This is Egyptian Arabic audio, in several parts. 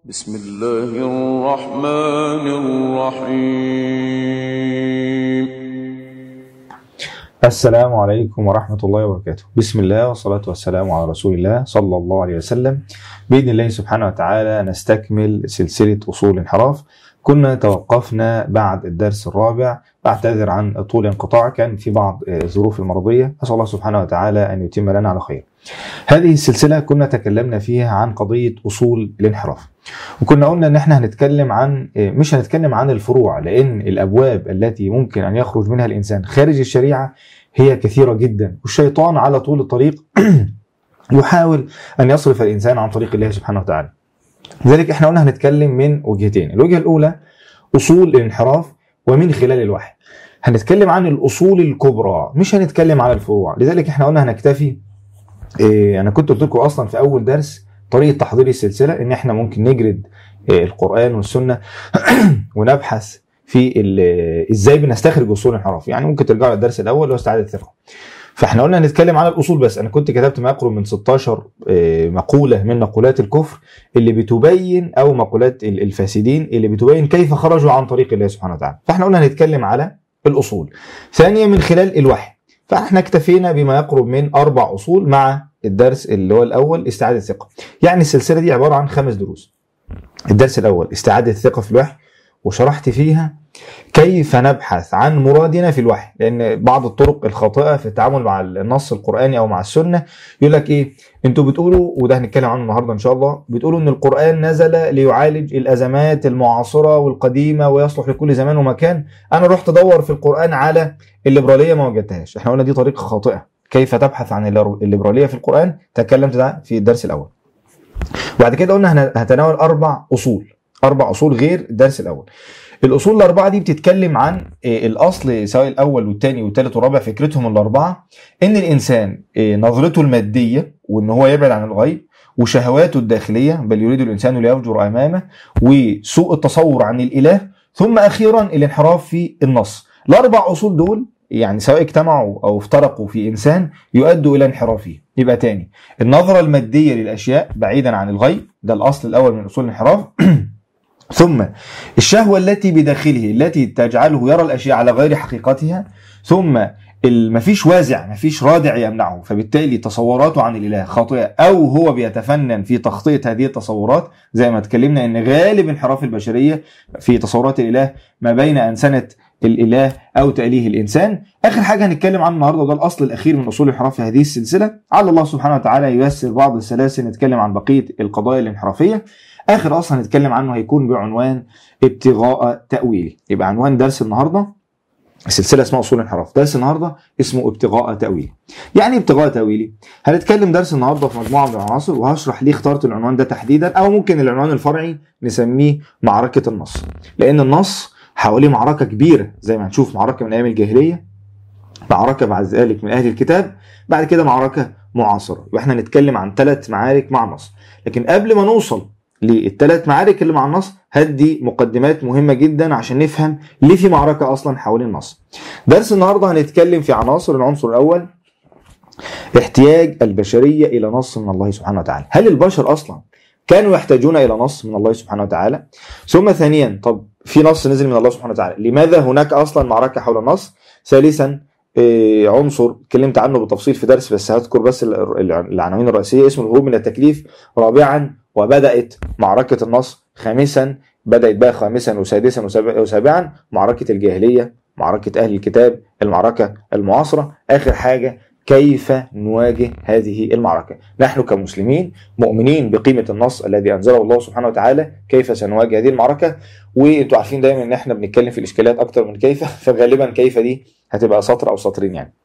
بسم الله الرحمن الرحيم السلام عليكم ورحمة الله وبركاته بسم الله والصلاة والسلام على رسول الله صلى الله عليه وسلم بإذن الله سبحانه وتعالى نستكمل سلسلة أصول الانحراف كنا توقفنا بعد الدرس الرابع بعتذر عن طول انقطاع كان في بعض الظروف المرضية أسأل الله سبحانه وتعالى أن يتم لنا على خير هذه السلسلة كنا تكلمنا فيها عن قضية أصول الانحراف وكنا قلنا ان احنا هنتكلم عن مش هنتكلم عن الفروع لان الابواب التي ممكن ان يخرج منها الانسان خارج الشريعه هي كثيره جدا والشيطان على طول الطريق يحاول ان يصرف الانسان عن طريق الله سبحانه وتعالى. لذلك احنا قلنا هنتكلم من وجهتين، الوجهه الاولى اصول الانحراف ومن خلال الوحي. هنتكلم عن الاصول الكبرى مش هنتكلم عن الفروع، لذلك احنا قلنا هنكتفي إيه انا كنت قلت لكم اصلا في اول درس طريقه تحضير السلسله ان احنا ممكن نجرد القران والسنه ونبحث في ازاي بنستخرج اصول الانحراف يعني ممكن ترجعوا للدرس الاول اللي هو استعاده الثقه فاحنا قلنا هنتكلم عن الاصول بس انا كنت كتبت ما يقرب من 16 مقوله من مقولات الكفر اللي بتبين او مقولات الفاسدين اللي بتبين كيف خرجوا عن طريق الله سبحانه وتعالى فاحنا قلنا هنتكلم على الاصول ثانيا من خلال الوحي فاحنا اكتفينا بما يقرب من اربع اصول مع الدرس اللي هو الاول استعاده الثقه يعني السلسله دي عباره عن خمس دروس الدرس الاول استعاده الثقه في الوحي وشرحت فيها كيف نبحث عن مرادنا في الوحي لان بعض الطرق الخاطئه في التعامل مع النص القراني او مع السنه يقول لك ايه انتوا بتقولوا وده هنتكلم عنه النهارده ان شاء الله بتقولوا ان القران نزل ليعالج الازمات المعاصره والقديمه ويصلح لكل زمان ومكان انا رحت ادور في القران على الليبراليه ما وجدتهاش احنا قلنا دي طريقه خاطئه كيف تبحث عن الليبراليه في القران تكلمت ده في الدرس الاول بعد كده قلنا هنتناول اربع اصول اربع اصول غير الدرس الاول الاصول الاربعه دي بتتكلم عن الاصل سواء الاول والثاني والثالث والرابع فكرتهم الاربعه ان الانسان نظرته الماديه وان هو يبعد عن الغيب وشهواته الداخليه بل يريد الانسان ليفجر امامه وسوء التصور عن الاله ثم اخيرا الانحراف في النص الاربع اصول دول يعني سواء اجتمعوا او افترقوا في انسان يؤدوا الى انحرافه يبقى تاني النظره الماديه للاشياء بعيدا عن الغيب ده الاصل الاول من اصول الانحراف ثم الشهوه التي بداخله التي تجعله يرى الاشياء على غير حقيقتها ثم مفيش وازع مفيش رادع يمنعه فبالتالي تصوراته عن الاله خاطئه او هو بيتفنن في تخطئه هذه التصورات زي ما اتكلمنا ان غالب انحراف البشريه في تصورات الاله ما بين انسنه الاله او تاليه الانسان اخر حاجه هنتكلم عنه النهارده وده الاصل الاخير من اصول الانحراف في هذه السلسله على الله سبحانه وتعالى ييسر بعض السلاسل نتكلم عن بقيه القضايا الانحرافيه اخر اصل هنتكلم عنه هيكون بعنوان ابتغاء تاويلي يبقى عنوان درس النهارده السلسله اسمها اصول الانحراف درس النهارده اسمه ابتغاء تاويلي يعني ابتغاء تاويلي هنتكلم درس النهارده في مجموعه من العناصر وهشرح ليه اخترت العنوان ده تحديدا او ممكن العنوان الفرعي نسميه معركه النص لان النص حواليه معركه كبيره زي ما هنشوف معركه من ايام الجاهليه معركه بعد ذلك من اهل الكتاب بعد كده معركه معاصره واحنا نتكلم عن ثلاث معارك مع النص لكن قبل ما نوصل للثلاث معارك اللي مع النص هدي مقدمات مهمة جدا عشان نفهم ليه في معركة أصلا حوالين النص درس النهاردة هنتكلم في عناصر العنصر الأول احتياج البشرية إلى نص من الله سبحانه وتعالى هل البشر أصلا كانوا يحتاجون إلى نص من الله سبحانه وتعالى ثم ثانيا طب في نص نزل من الله سبحانه وتعالى لماذا هناك أصلا معركة حول النص ثالثا عنصر اتكلمت عنه بالتفصيل في درس بس هذكر بس العناوين الرئيسية اسمه الهروب من التكليف رابعا وبدأت معركة النص خامسا بدأت بقى خامسا وسادسا وسابعا معركة الجاهلية معركة أهل الكتاب المعركة المعاصرة آخر حاجة كيف نواجه هذه المعركة نحن كمسلمين مؤمنين بقيمة النص الذي أنزله الله سبحانه وتعالى كيف سنواجه هذه المعركة وانتوا عارفين دايما ان احنا بنتكلم في الاشكالات اكتر من كيف فغالبا كيف دي هتبقى سطر او سطرين يعني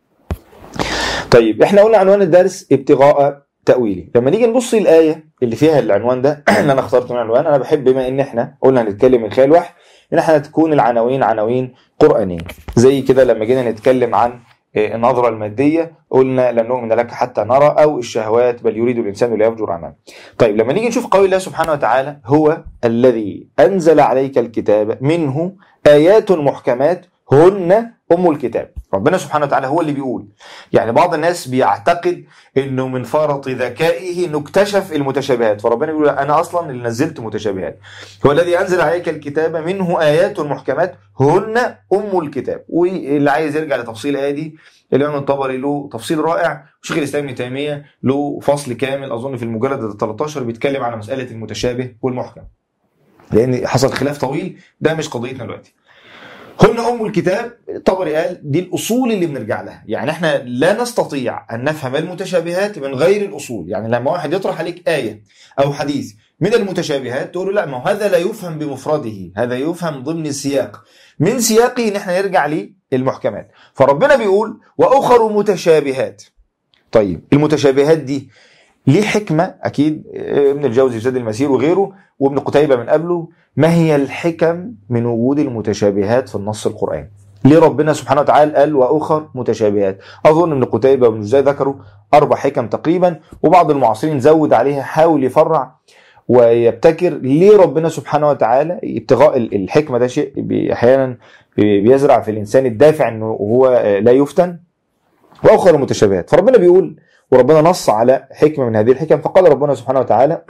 طيب احنا قلنا عنوان الدرس ابتغاء تأويلي لما نيجي نبص الآية اللي فيها العنوان ده اللي أنا اخترت من العنوان أنا بحب بما إن إحنا قلنا هنتكلم من خلال الوحي إن إحنا تكون العناوين عناوين قرآنية زي كده لما جينا نتكلم عن النظرة المادية قلنا لن نؤمن لك حتى نرى أو الشهوات بل يريد الإنسان ليفجر أمامه طيب لما نيجي نشوف قول الله سبحانه وتعالى هو الذي أنزل عليك الكتاب منه آيات محكمات هن ام الكتاب ربنا سبحانه وتعالى هو اللي بيقول يعني بعض الناس بيعتقد انه من فرط ذكائه انه اكتشف المتشابهات فربنا بيقول انا اصلا اللي نزلت متشابهات هو الذي انزل عليك الكتاب منه ايات محكمات هن ام الكتاب واللي عايز يرجع لتفصيل الايه دي الامام الطبري له تفصيل رائع وشيخ الاسلام ابن تيميه له فصل كامل اظن في المجلد ال 13 بيتكلم على مساله المتشابه والمحكم لان حصل خلاف طويل ده مش قضيتنا دلوقتي هن ام الكتاب طبري قال دي الاصول اللي بنرجع لها يعني احنا لا نستطيع ان نفهم المتشابهات من غير الاصول يعني لما واحد يطرح عليك ايه او حديث من المتشابهات تقول له لا ما هو هذا لا يفهم بمفرده هذا يفهم ضمن السياق من سياقه ان احنا نرجع للمحكمات فربنا بيقول واخر متشابهات طيب المتشابهات دي ليه حكمه اكيد ابن الجوزي في زاد المسير وغيره وابن قتيبه من قبله ما هي الحكم من وجود المتشابهات في النص القراني ليه ربنا سبحانه وتعالى قال واخر متشابهات اظن ابن قتيبه وابن الجوزي ذكروا اربع حكم تقريبا وبعض المعاصرين زود عليها حاول يفرع ويبتكر ليه ربنا سبحانه وتعالى ابتغاء الحكمه ده شيء احيانا بيزرع في الانسان الدافع انه هو لا يفتن واخر متشابهات فربنا بيقول وربنا نص على حكمه من هذه الحكم فقال ربنا سبحانه وتعالى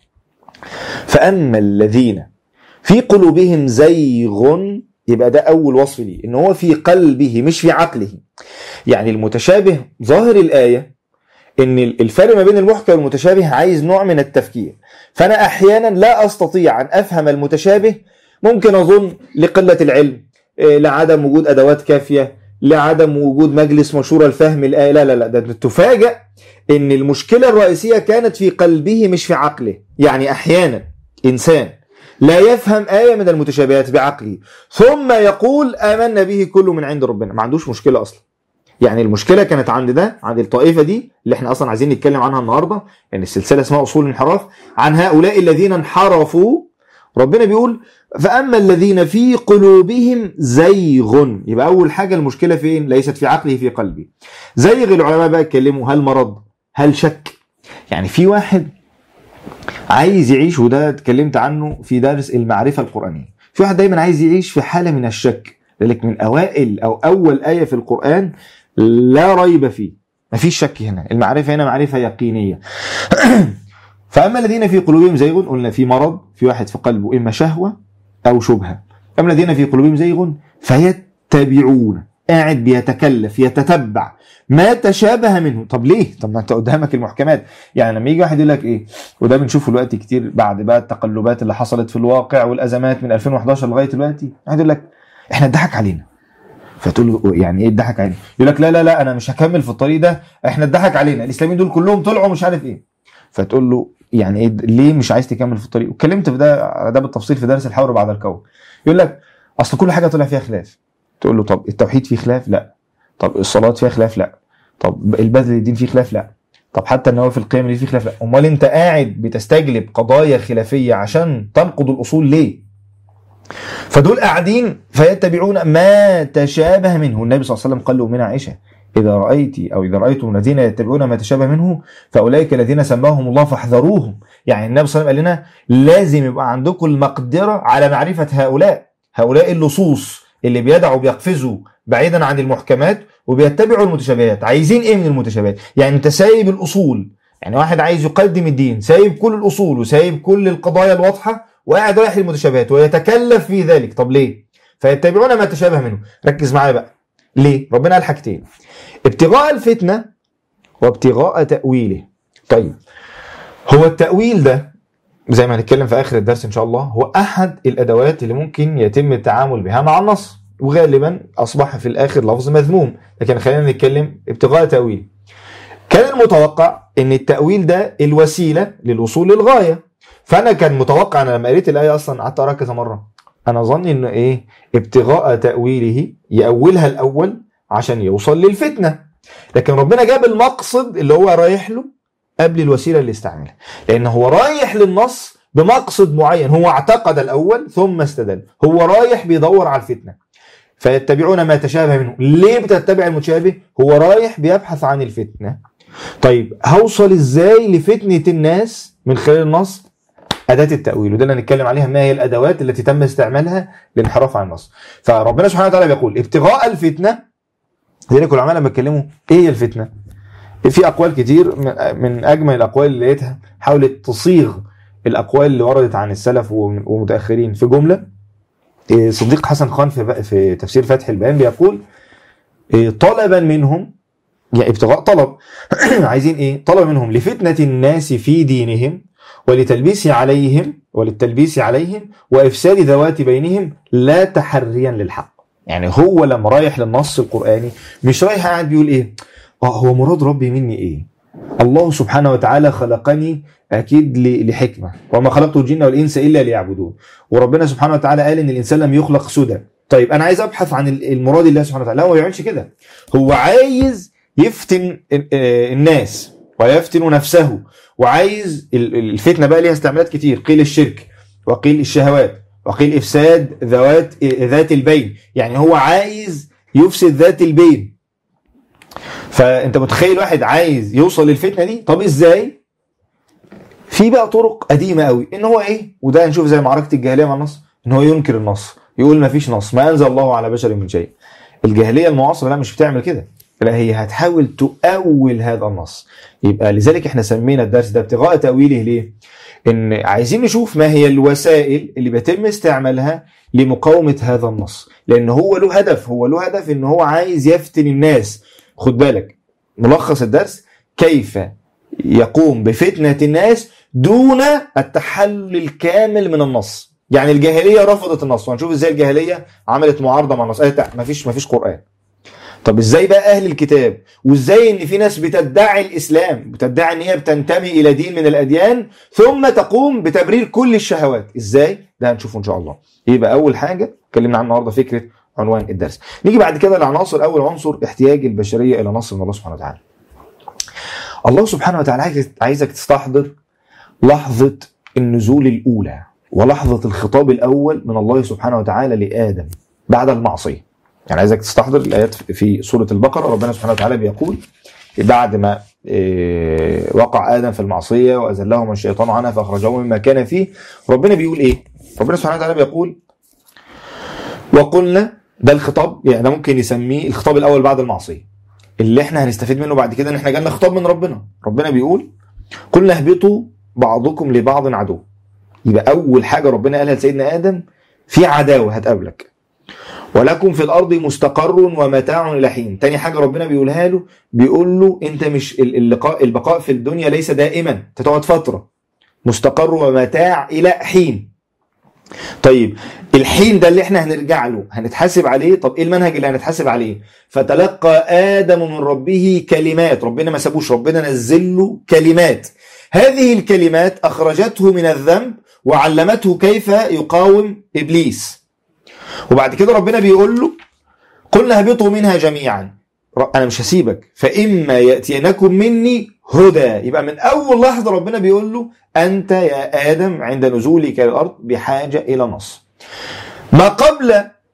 فاما الذين في قلوبهم زيغ يبقى ده اول وصف ليه ان هو في قلبه مش في عقله يعني المتشابه ظاهر الايه ان الفرق ما بين المحكم والمتشابه عايز نوع من التفكير فانا احيانا لا استطيع ان افهم المتشابه ممكن اظن لقله العلم لعدم وجود ادوات كافيه لعدم وجود مجلس مشورة لفهم الآية لا لا لا ده تفاجأ إن المشكلة الرئيسية كانت في قلبه مش في عقله يعني أحيانا إنسان لا يفهم آية من المتشابهات بعقله ثم يقول آمنا به كله من عند ربنا ما عندوش مشكلة أصلا يعني المشكلة كانت عند ده عند الطائفة دي اللي احنا أصلا عايزين نتكلم عنها النهاردة لأن يعني السلسلة اسمها أصول الانحراف عن هؤلاء الذين انحرفوا ربنا بيقول فأما الذين في قلوبهم زيغ يبقى أول حاجة المشكلة فين ليست في عقله في قلبه زيغ العلماء بقى اتكلموا هل مرض هل شك يعني في واحد عايز يعيش وده اتكلمت عنه في درس المعرفة القرآنية في واحد دايما عايز يعيش في حالة من الشك لذلك من أوائل أو أول آية في القرآن لا ريب فيه مفيش شك هنا المعرفة هنا معرفة يقينية فأما الذين في قلوبهم زيغ قلنا في مرض في واحد في قلبه إما شهوة أو شبهة أما الذين في قلوبهم زيغ فيتبعون قاعد بيتكلف يتتبع ما تشابه منه طب ليه طب ما انت قدامك المحكمات يعني لما يجي واحد يقول لك ايه وده بنشوفه دلوقتي كتير بعد بقى التقلبات اللي حصلت في الواقع والازمات من 2011 لغايه دلوقتي واحد يقول لك احنا اتضحك علينا فتقول له يعني ايه اتضحك علينا يقول لك لا لا لا انا مش هكمل في الطريق ده احنا اتضحك علينا الاسلاميين دول كلهم طلعوا مش عارف ايه فتقول له يعني ايه ليه مش عايز تكمل في الطريق واتكلمت في ده ده بالتفصيل في درس الحور بعد الكون يقول لك اصل كل حاجه طلع فيها خلاف تقول له طب التوحيد فيه خلاف لا طب الصلاه فيها خلاف لا طب البذل للدين فيه خلاف لا طب حتى النوافل القيم اللي فيه خلاف لا امال انت قاعد بتستجلب قضايا خلافيه عشان تنقض الاصول ليه فدول قاعدين فيتبعون ما تشابه منه النبي صلى الله عليه وسلم قال له من عائشه إذا رأيت أو إذا رأيتم الذين يتبعون ما تشابه منه فأولئك الذين سماهم الله فاحذروهم يعني النبي صلى الله عليه وسلم قال لنا لازم يبقى عندكم المقدرة على معرفة هؤلاء هؤلاء اللصوص اللي بيدعوا بيقفزوا بعيدا عن المحكمات وبيتبعوا المتشابهات عايزين ايه من المتشابهات يعني انت سايب الاصول يعني واحد عايز يقدم الدين سايب كل الاصول وسايب كل القضايا الواضحه وقاعد رايح للمتشابهات ويتكلف في ذلك طب ليه فيتبعون ما تشابه منه ركز معايا بقى ليه ربنا قال حاجتين ابتغاء الفتنه وابتغاء تاويله طيب هو التاويل ده زي ما هنتكلم في اخر الدرس ان شاء الله هو احد الادوات اللي ممكن يتم التعامل بها مع النص وغالبا اصبح في الاخر لفظ مذموم لكن خلينا نتكلم ابتغاء تاويل كان المتوقع ان التاويل ده الوسيله للوصول للغايه فانا كان متوقع انا لما قريت الايه اصلا قعدت اقراها كذا مره انا ظني انه ايه ابتغاء تاويله ياولها الاول عشان يوصل للفتنه لكن ربنا جاب المقصد اللي هو رايح له قبل الوسيله اللي استعملها لان هو رايح للنص بمقصد معين هو اعتقد الاول ثم استدل هو رايح بيدور على الفتنه فيتبعون ما تشابه منه ليه بتتبع المتشابه هو رايح بيبحث عن الفتنه طيب هوصل ازاي لفتنه الناس من خلال النص اداه التاويل وده اللي هنتكلم عليها ما هي الادوات التي تم استعمالها للانحراف عن النص فربنا سبحانه وتعالى بيقول ابتغاء الفتنه لذلك العلماء لما اتكلموا ايه هي الفتنه في اقوال كتير من- من اجمل الاقوال اللي لقيتها حاولت تصيغ الاقوال اللي وردت عن السلف وم- ومتاخرين في جمله إيه، صديق حسن خان في في تفسير فتح البيان بيقول إيه، طلبا منهم يعني ابتغاء طلب عايزين ايه طلب منهم لفتنه الناس في دينهم ولتلبيس عليهم وللتلبيس عليهم وافساد ذوات بينهم لا تحريا للحق يعني هو لما رايح للنص القراني مش رايح قاعد بيقول ايه اه هو مراد ربي مني ايه الله سبحانه وتعالى خلقني اكيد ل- لحكمه وما خلقت الجن والانس الا ليعبدون وربنا سبحانه وتعالى قال ان الانسان لم يخلق سدى طيب انا عايز ابحث عن ال- المراد الله سبحانه وتعالى لا هو ما بيعملش كده هو عايز يفتن ال- آه، الناس ويفتن نفسه وعايز ال- ال- الفتنه بقى ليها استعمالات كتير قيل الشرك وقيل الشهوات وقيل افساد ذوات آه، ذات البين يعني هو عايز يفسد ذات البين فانت متخيل واحد عايز يوصل للفتنه دي طب ازاي في بقى طرق قديمه قوي ان هو ايه وده هنشوف زي معركه الجاهليه مع النص ان هو ينكر النص يقول ما فيش نص ما انزل الله على بشر من شيء الجاهليه المعاصره لا مش بتعمل كده لا هي هتحاول تؤول هذا النص يبقى لذلك احنا سمينا الدرس ده ابتغاء تاويله ليه ان عايزين نشوف ما هي الوسائل اللي بيتم استعمالها لمقاومه هذا النص لان هو له هدف هو له هدف ان هو عايز يفتن الناس خد بالك ملخص الدرس كيف يقوم بفتنة الناس دون التحلل الكامل من النص يعني الجاهلية رفضت النص وهنشوف ازاي الجاهلية عملت معارضة مع النص قالت لا مفيش مفيش قرآن طب ازاي بقى اهل الكتاب وازاي ان في ناس بتدعي الاسلام بتدعي ان هي بتنتمي الى دين من الاديان ثم تقوم بتبرير كل الشهوات ازاي ده هنشوفه ان شاء الله يبقى اول حاجه اتكلمنا عنها النهارده فكره عنوان الدرس نيجي بعد كده لعناصر اول عنصر احتياج البشريه الى نصر من الله سبحانه وتعالى الله سبحانه وتعالى عايز- عايزك تستحضر لحظه النزول الاولى ولحظه الخطاب الاول من الله سبحانه وتعالى لادم بعد المعصيه يعني عايزك تستحضر الايات في سوره البقره ربنا سبحانه وتعالى بيقول بعد ما إيه، وقع ادم في المعصيه وازلهما الشيطان عنها فاخرجه مما كان فيه ربنا بيقول ايه؟ ربنا سبحانه وتعالى بيقول وقلنا ده الخطاب يعني ده ممكن يسميه الخطاب الاول بعد المعصيه اللي احنا هنستفيد منه بعد كده ان احنا جالنا خطاب من ربنا ربنا بيقول قلنا اهبطوا بعضكم لبعض عدو يبقى اول حاجه ربنا قالها لسيدنا ادم في عداوه هتقابلك ولكم في الارض مستقر ومتاع الى حين تاني حاجه ربنا بيقولها له بيقول له انت مش ال- اللقاء البقاء في الدنيا ليس دائما انت تقعد فتره مستقر ومتاع الى حين طيب الحين ده اللي احنا هنرجع له هنتحاسب عليه طب ايه المنهج اللي هنتحاسب عليه فتلقى ادم من ربه كلمات ربنا ما سابوش ربنا نزل له كلمات هذه الكلمات اخرجته من الذنب وعلمته كيف يقاوم ابليس وبعد كده ربنا بيقول له قلنا اهبطوا منها جميعا ر- انا مش هسيبك فاما ياتينكم مني هدى يبقى من اول لحظه ربنا بيقول له انت يا ادم عند نزولك الى الارض بحاجه الى نص ما قبل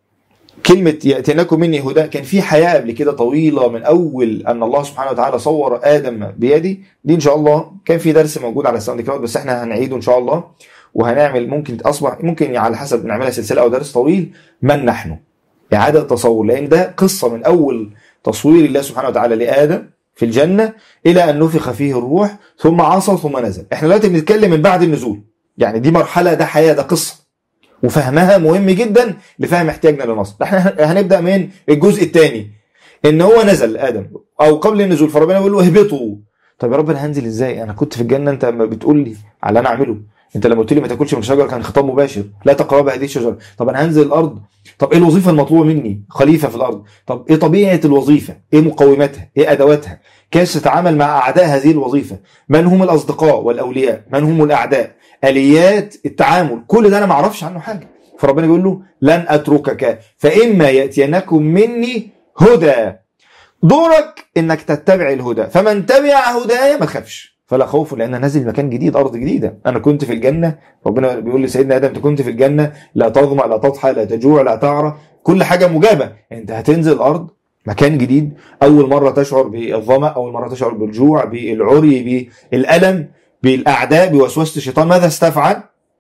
كلمة يأتينكم مني هدى كان في حياة قبل كده طويلة من أول أن الله سبحانه وتعالى صور آدم بيدي دي إن شاء الله كان في درس موجود على الساوند كلاود بس إحنا هنعيده إن شاء الله وهنعمل ممكن أصبح ممكن على حسب نعملها سلسلة أو درس طويل من نحن إعادة تصور لأن ده قصة من أول تصوير الله سبحانه وتعالى لآدم في الجنة إلى أن نفخ فيه الروح ثم عصى ثم نزل إحنا دلوقتي بنتكلم من بعد النزول يعني دي مرحلة ده حياة ده قصة وفهمها مهم جدا لفهم احتياجنا للنص احنا هنبدا من الجزء الثاني ان هو نزل ادم او قبل النزول فربنا بيقول له اهبطوا طب يا رب انا هنزل ازاي انا كنت في الجنه انت ما بتقول لي على اللي انا اعمله انت لما قلت لي ما تاكلش من الشجره كان خطاب مباشر لا تقرب هذه الشجره طب انا هنزل الارض طب ايه الوظيفه المطلوبه مني خليفه في الارض طب ايه طبيعه الوظيفه ايه مقوماتها ايه ادواتها كيف تتعامل مع اعداء هذه الوظيفه من هم الاصدقاء والاولياء من هم الاعداء اليات التعامل كل ده انا ما اعرفش عنه حاجه فربنا بيقول له لن اتركك فاما ياتينكم مني هدى دورك انك تتبع الهدى فمن تبع هدايا ما تخافش فلا خوف لان نازل مكان جديد ارض جديده انا كنت في الجنه ربنا بيقول لسيدنا ادم انت كنت في الجنه لا تظمأ لا تضحى لا تجوع لا تعرى كل حاجه مجابه انت هتنزل الارض مكان جديد اول مره تشعر بالظمأ اول مره تشعر بالجوع بالعري بالالم بالاعداء بوسوسه الشيطان ماذا استفعل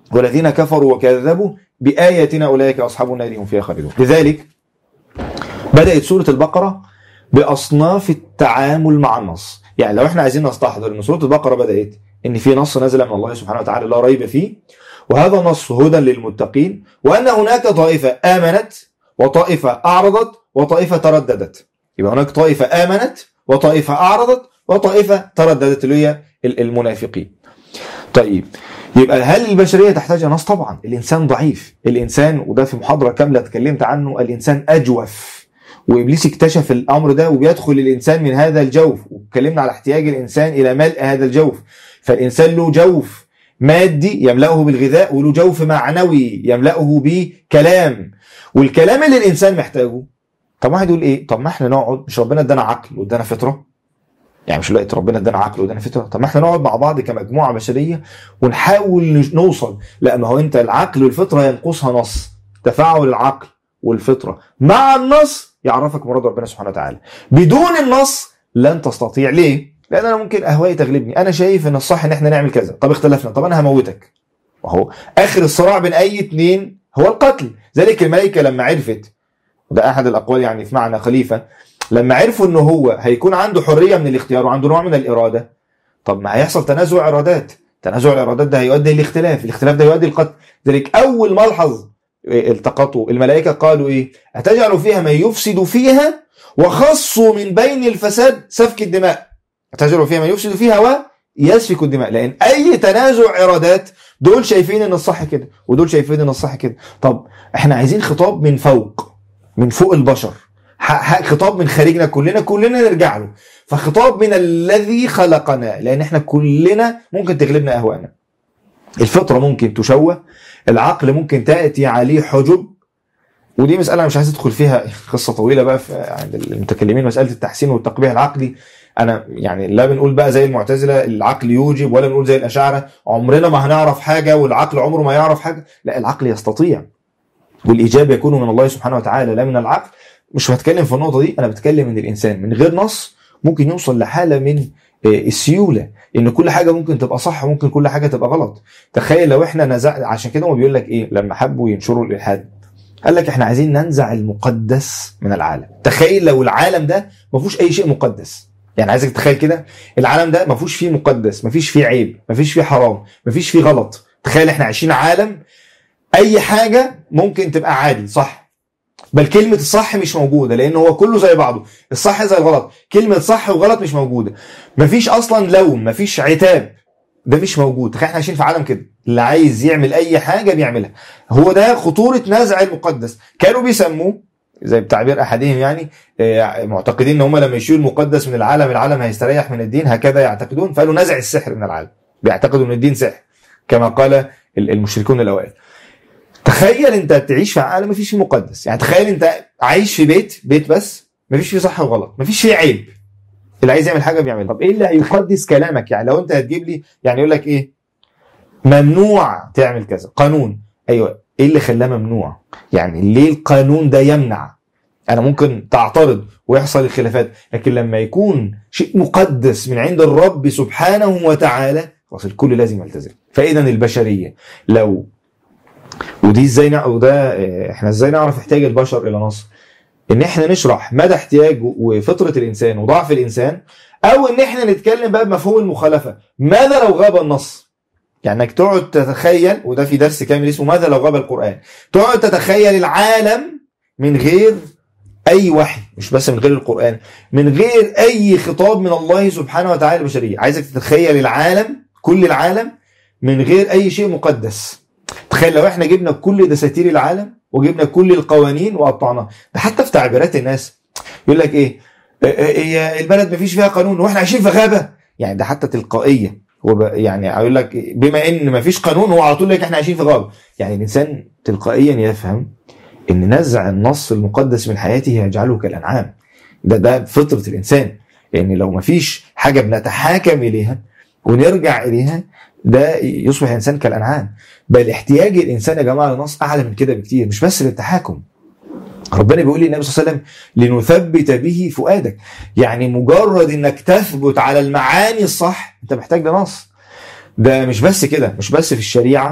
والذين كفروا وكذبوا بآياتنا أولئك أصحاب النار هم فيها خالدون لذلك بدأت سورة البقرة بأصناف التعامل مع النص يعني لو احنا عايزين نستحضر ان سورة البقرة بدأت ان في نص نزل من الله سبحانه وتعالى لا ريب فيه وهذا نص هدى للمتقين وأن هناك طائفة آمنت وطائفة أعرضت وطائفة ترددت يبقى هناك طائفة آمنت وطائفة أعرضت وطائفة ترددت اللي هي المنافقين طيب يبقى هل البشرية تحتاج نص طبعا الإنسان ضعيف الإنسان وده في محاضرة كاملة اتكلمت عنه الإنسان أجوف وإبليس اكتشف الأمر ده وبيدخل الإنسان من هذا الجوف واتكلمنا على احتياج الإنسان إلى ملء هذا الجوف فالإنسان له جوف مادي يملأه بالغذاء وله جوف معنوي يملأه بكلام والكلام اللي الإنسان محتاجه طب واحد يقول إيه طب ما احنا نقعد مش ربنا ادانا عقل وادانا فطرة يعني مش لقيت ربنا ادانا عقل وادانا فطره طب ما احنا نقعد مع بعض كمجموعه بشريه ونحاول نوصل لا ما هو انت العقل والفطره ينقصها نص تفاعل العقل والفطره مع النص يعرفك مراد ربنا سبحانه وتعالى بدون النص لن تستطيع ليه لان انا ممكن اهوائي تغلبني انا شايف ان الصح ان احنا نعمل كذا طب اختلفنا طب انا هموتك وهو اخر الصراع بين اي اتنين هو القتل ذلك الملائكه لما عرفت وده احد الاقوال يعني في معنى خليفه لما عرفوا ان هو هيكون عنده حريه من الاختيار وعنده نوع من الاراده طب ما هيحصل تنازع ارادات تنازع الارادات ده هيؤدي للاختلاف الاختلاف ده يؤدي للقتل ذلك اول ملحظ التقطوا الملائكه قالوا ايه اتجعل فيها من يفسد فيها وخصوا من بين الفساد سفك الدماء اتجعل فيها من يفسد فيها ويسفك الدماء لان اي تنازع ارادات دول شايفين ان الصح كده ودول شايفين ان الصح كده طب احنا عايزين خطاب من فوق من فوق البشر خطاب من خارجنا كلنا كلنا نرجع له فخطاب من الذي خلقنا لان احنا كلنا ممكن تغلبنا اهواءنا الفطره ممكن تشوه العقل ممكن تاتي عليه حجب ودي مساله مش عايز ادخل فيها قصه طويله بقى في عند المتكلمين مساله التحسين والتقبيح العقلي انا يعني لا بنقول بقى زي المعتزله العقل يوجب ولا بنقول زي الاشاعره عمرنا ما هنعرف حاجه والعقل عمره ما يعرف حاجه لا العقل يستطيع والاجابه يكون من الله سبحانه وتعالى لا من العقل مش بتكلم في النقطه دي انا بتكلم ان الانسان من غير نص ممكن يوصل لحاله من السيوله ان كل حاجه ممكن تبقى صح وممكن كل حاجه تبقى غلط تخيل لو احنا نزع عشان كده هو بيقول لك ايه لما حبوا ينشروا الالحاد قال لك احنا عايزين ننزع المقدس من العالم تخيل لو العالم ده ما فيهوش اي شيء مقدس يعني عايزك تتخيل كده العالم ده ما فيهوش فيه مقدس ما فيش فيه عيب ما فيش فيه حرام ما فيش فيه غلط تخيل احنا عايشين عالم اي حاجه ممكن تبقى عادي صح بل كلمة الصح مش موجودة لأن هو كله زي بعضه الصح زي الغلط كلمة صح وغلط مش موجودة مفيش أصلا لوم مفيش عتاب ده مش موجود تخيل احنا عايشين في عالم كده اللي عايز يعمل أي حاجة بيعملها هو ده خطورة نزع المقدس كانوا بيسموه زي بتعبير أحدهم يعني معتقدين إن هم لما يشيلوا المقدس من العالم العالم هيستريح من الدين هكذا يعتقدون فقالوا نزع السحر من العالم بيعتقدوا إن الدين سحر كما قال المشركون الأوائل تخيل انت تعيش في عالم مفيش فيه مقدس يعني تخيل انت عايش في بيت بيت بس مفيش فيه صح وغلط مفيش فيه عيب اللي عايز يعمل حاجه بيعملها طب ايه اللي هيقدس كلامك يعني لو انت هتجيب لي يعني يقول لك ايه ممنوع تعمل كذا قانون ايوه ايه اللي خلاه ممنوع يعني ليه القانون ده يمنع انا ممكن تعترض ويحصل الخلافات لكن لما يكون شيء مقدس من عند الرب سبحانه وتعالى خلاص الكل لازم يلتزم فاذا البشريه لو ودي ازاي نع... وده احنا ازاي نعرف احتياج البشر الى نصر ان احنا نشرح مدى احتياج وفطره الانسان وضعف الانسان او ان احنا نتكلم بقى بمفهوم المخالفه ماذا لو غاب النص يعني انك تقعد تتخيل وده في درس كامل اسمه ماذا لو غاب القران تقعد تتخيل العالم من غير اي وحي مش بس من غير القران من غير اي خطاب من الله سبحانه وتعالى البشريه عايزك تتخيل العالم كل العالم من غير اي شيء مقدس تخيل لو احنا جبنا كل دساتير العالم وجبنا كل القوانين وقطعناها ده حتى في تعبيرات الناس يقول لك ايه هي البلد ما فيش فيها قانون واحنا عايشين في غابه يعني ده حتى تلقائيه وب... يعني هيقول لك بما ان ما فيش قانون هو على طول لك احنا عايشين في غابه يعني الانسان تلقائيا يفهم ان نزع النص المقدس من حياته يجعله كالانعام ده ده فطره الانسان لان يعني لو ما فيش حاجه بنتحاكم اليها ونرجع اليها ده يصبح الانسان كالانعام بل احتياج الانسان يا جماعه للنص اعلى من كده بكتير مش بس للتحاكم ربنا بيقول للنبي صلى الله عليه وسلم لنثبت به فؤادك يعني مجرد انك تثبت على المعاني الصح انت محتاج لنص ده مش بس كده مش بس في الشريعه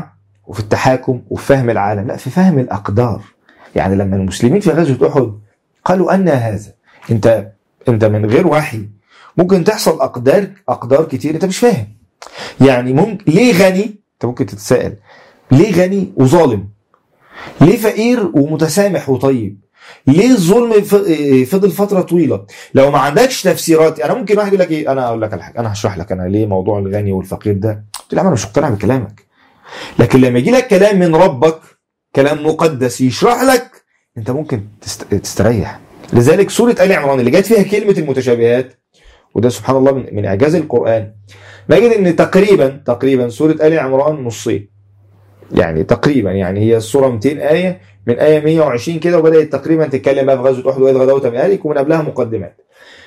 وفي التحاكم وفي فهم العالم لا في فهم الاقدار يعني لما المسلمين في غزوه احد قالوا ان هذا انت انت من غير وحي ممكن تحصل اقدار اقدار كتير انت مش فاهم يعني ممكن ليه غني انت ممكن تتساءل ليه غني وظالم ليه فقير ومتسامح وطيب ليه الظلم ف- فضل فتره طويله لو ما عندكش تفسيرات انا ممكن واحد يقول لك ايه انا اقول لك على حاجه انا هشرح لك انا ليه موضوع الغني والفقير ده قلت له يا عم انا مش مقتنع بكلامك لكن لما يجي لك كلام من ربك كلام مقدس يشرح لك انت ممكن تست... تستريح لذلك سوره ال عمران اللي جت فيها كلمه المتشابهات وده سبحان الله من, من اعجاز القران نجد ان تقريبا تقريبا سوره ال عمران نصين يعني تقريبا يعني هي السوره 200 ايه من ايه 120 كده وبدات تقريبا تتكلم بقى في غزوه احد واذ غدوت من اهلك ومن قبلها مقدمات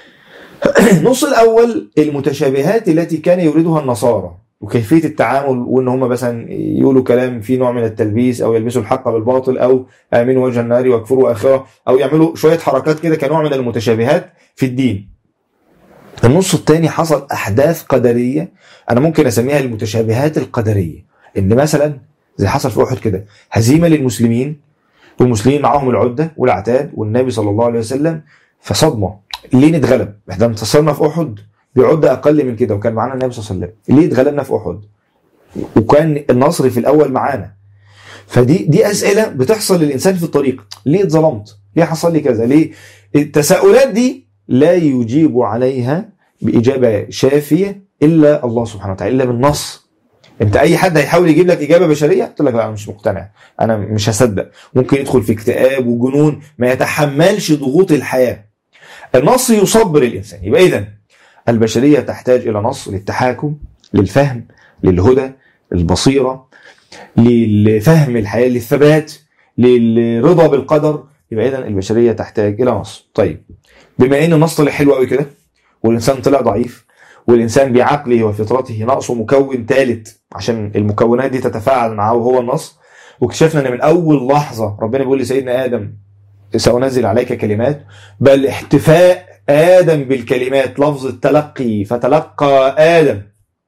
النص الاول المتشابهات التي كان يريدها النصارى وكيفيه التعامل وان هم مثلا يقولوا كلام فيه نوع من التلبيس او يلبسوا الحق بالباطل او امنوا وجه النار واكفروا اخره او يعملوا شويه حركات كده كنوع من المتشابهات في الدين. النص الثاني حصل احداث قدريه انا ممكن اسميها المتشابهات القدريه ان مثلا زي حصل في احد كده هزيمه للمسلمين والمسلمين معاهم العده والعتاد والنبي صلى الله عليه وسلم فصدمه ليه نتغلب؟ احنا انتصرنا في احد بعده اقل من كده وكان معانا النبي صلى الله عليه وسلم ليه اتغلبنا في احد؟ وكان النصر في الاول معانا فدي دي اسئله بتحصل للانسان في الطريق ليه اتظلمت؟ ليه حصل لي كذا؟ ليه؟ التساؤلات دي لا يجيب عليها باجابه شافيه الا الله سبحانه وتعالى الا بالنص انت اي حد هيحاول يجيب لك اجابه بشريه تقول لك لا انا مش مقتنع انا مش هصدق ممكن يدخل في اكتئاب وجنون ما يتحملش ضغوط الحياه النص يصبر الانسان يبقى اذا البشريه تحتاج الى نص للتحاكم للفهم للهدى للبصيره للفهم الحياه للثبات للرضا بالقدر يبقى اذا البشريه تحتاج الى نص طيب بما ان النص طلع حلو قوي كده والانسان طلع ضعيف والانسان بعقله وفطرته ناقصه مكون ثالث عشان المكونات دي تتفاعل معاه وهو النص واكتشفنا ان من اول لحظه ربنا بيقول لسيدنا ادم سأنزل عليك كلمات بل احتفاء آدم بالكلمات لفظ التلقي فتلقى آدم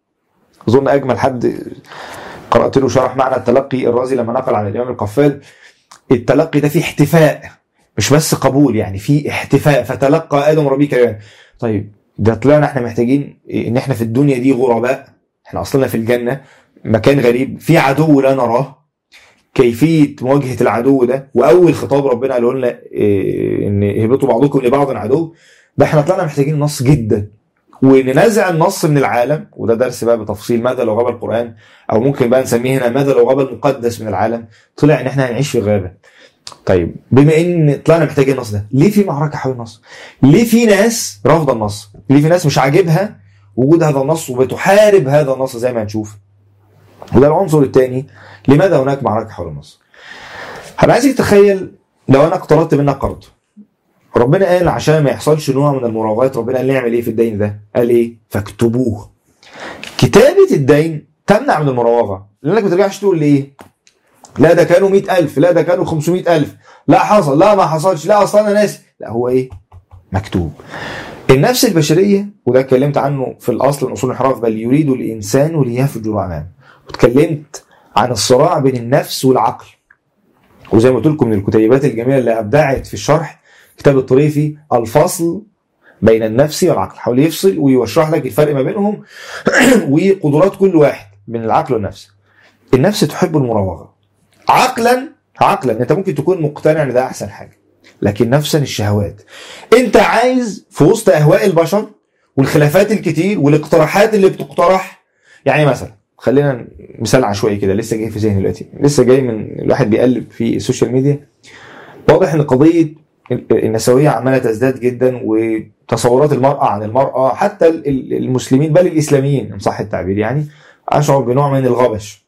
أظن أجمل حد قرأت له شرح معنى التلقي الرازي لما نقل عن الإمام القفال التلقي ده فيه احتفاء مش بس قبول يعني فيه احتفاء فتلقى آدم ربي كلمات طيب ده طلعنا احنا محتاجين ان احنا في الدنيا دي غرباء احنا اصلنا في الجنة مكان غريب في عدو لا نراه كيفيه مواجهه العدو ده واول خطاب ربنا قاله لنا إيه ان اهبطوا بعضكم لبعض عدو ده احنا طلعنا محتاجين نص جدا وننزع النص من العالم وده درس بقى بتفصيل ماذا لو غاب القران او ممكن بقى نسميه هنا ماذا لو غاب المقدس من العالم طلع ان احنا هنعيش في غابه طيب بما ان طلعنا محتاجين النص ده ليه في معركه حول النص ليه في ناس رافضه النص ليه في ناس مش عاجبها وجود هذا النص وبتحارب هذا النص زي ما هنشوف وده العنصر الثاني لماذا هناك معركه حول النص؟ انا عايزك تتخيل لو انا اقترضت منك قرض ربنا قال عشان ما يحصلش نوع من المراوغات ربنا قال نعمل ايه في الدين ده؟ قال ايه؟ فاكتبوه. كتابة الدين تمنع من المراوغة لانك ما ترجعش تقول ليه؟ لا ده كانوا 100000 لا ده كانوا 500000 لا حصل لا ما حصلش لا اصلا انا ناسي لا هو ايه؟ مكتوب. النفس البشرية وده اتكلمت عنه في الاصل من اصول الانحراف بل يريد الانسان ليفجر امامه. واتكلمت عن الصراع بين النفس والعقل وزي ما قلت لكم من الكتيبات الجميله اللي ابدعت في الشرح كتاب الطريفي الفصل بين النفس والعقل حاول يفصل ويشرح لك الفرق ما بينهم وقدرات كل واحد من العقل والنفس النفس تحب المراوغه عقلا عقلا انت ممكن تكون مقتنع ان ده احسن حاجه لكن نفسا الشهوات انت عايز في وسط اهواء البشر والخلافات الكتير والاقتراحات اللي بتقترح يعني مثلا خلينا مثال عشوائي كده لسه جاي في ذهني دلوقتي لسه جاي من الواحد بيقلب في السوشيال ميديا واضح ان قضيه النسويه عماله تزداد جدا وتصورات المراه عن المراه حتى المسلمين بل الاسلاميين ان صح التعبير يعني اشعر بنوع من الغبش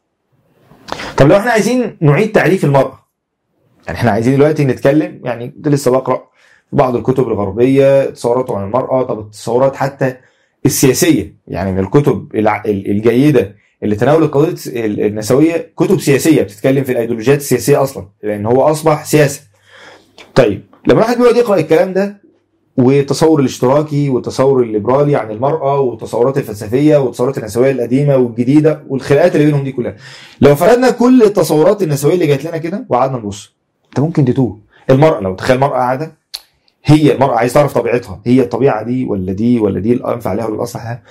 طب لو احنا عايزين نعيد تعريف المراه يعني احنا عايزين دلوقتي نتكلم يعني كنت لسه بقرا في بعض الكتب الغربيه تصورات عن المراه طب التصورات حتى السياسيه يعني من الكتب الجيده اللي تناولت قضيه النسويه كتب سياسيه بتتكلم في الايديولوجيات السياسيه اصلا لان هو اصبح سياسه. طيب لما الواحد بيقعد يقرا الكلام ده والتصور الاشتراكي والتصور الليبرالي عن المرأة والتصورات الفلسفية والتصورات النسوية القديمة والجديدة والخناقات اللي بينهم دي كلها لو فردنا كل التصورات النسوية اللي جات لنا كده وقعدنا نبص انت ممكن تتوه المرأة لو تخيل المرأة قاعدة هي المرأة عايز تعرف طبيعتها هي الطبيعة دي ولا دي ولا دي الأنفع لها ولا الأصلح لها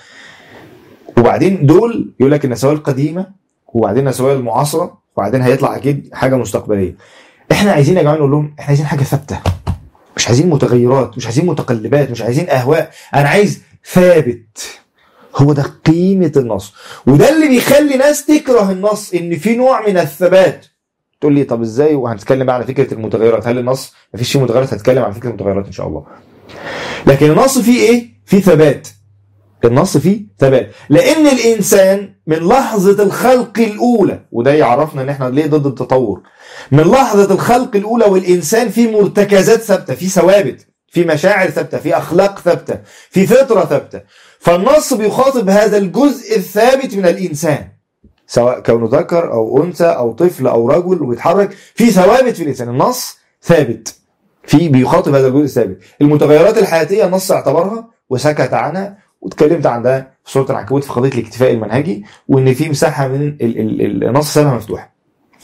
وبعدين دول يقول لك النسوية القديمة وبعدين النسوية المعاصرة وبعدين هيطلع أكيد حاجة مستقبلية احنا عايزين يا جماعة نقول لهم احنا عايزين حاجة ثابتة مش عايزين متغيرات مش عايزين متقلبات مش عايزين اهواء انا عايز ثابت هو ده قيمة النص وده اللي بيخلي ناس تكره النص ان في نوع من الثبات تقول لي طب ازاي وهنتكلم بقى على فكرة المتغيرات هل النص مفيش فيه متغيرات هتكلم على فكرة المتغيرات ان شاء الله لكن النص فيه ايه فيه ثبات النص فيه ثبات لان الانسان من لحظة الخلق الاولى وده يعرفنا ان احنا ليه ضد التطور من لحظة الخلق الأولى والإنسان في مرتكزات ثابتة في ثوابت في مشاعر ثابتة في أخلاق ثابتة في فطرة ثابتة فالنص بيخاطب هذا الجزء الثابت من الإنسان سواء كونه ذكر أو أنثى أو طفل أو رجل وبيتحرك في ثوابت في الإنسان النص ثابت في بيخاطب هذا الجزء الثابت المتغيرات الحياتية النص اعتبرها وسكت عنها واتكلمت عن ده في سورة العنكبوت في قضية الاكتفاء المنهجي وإن في مساحة من ال- ال- النص سابها مفتوحة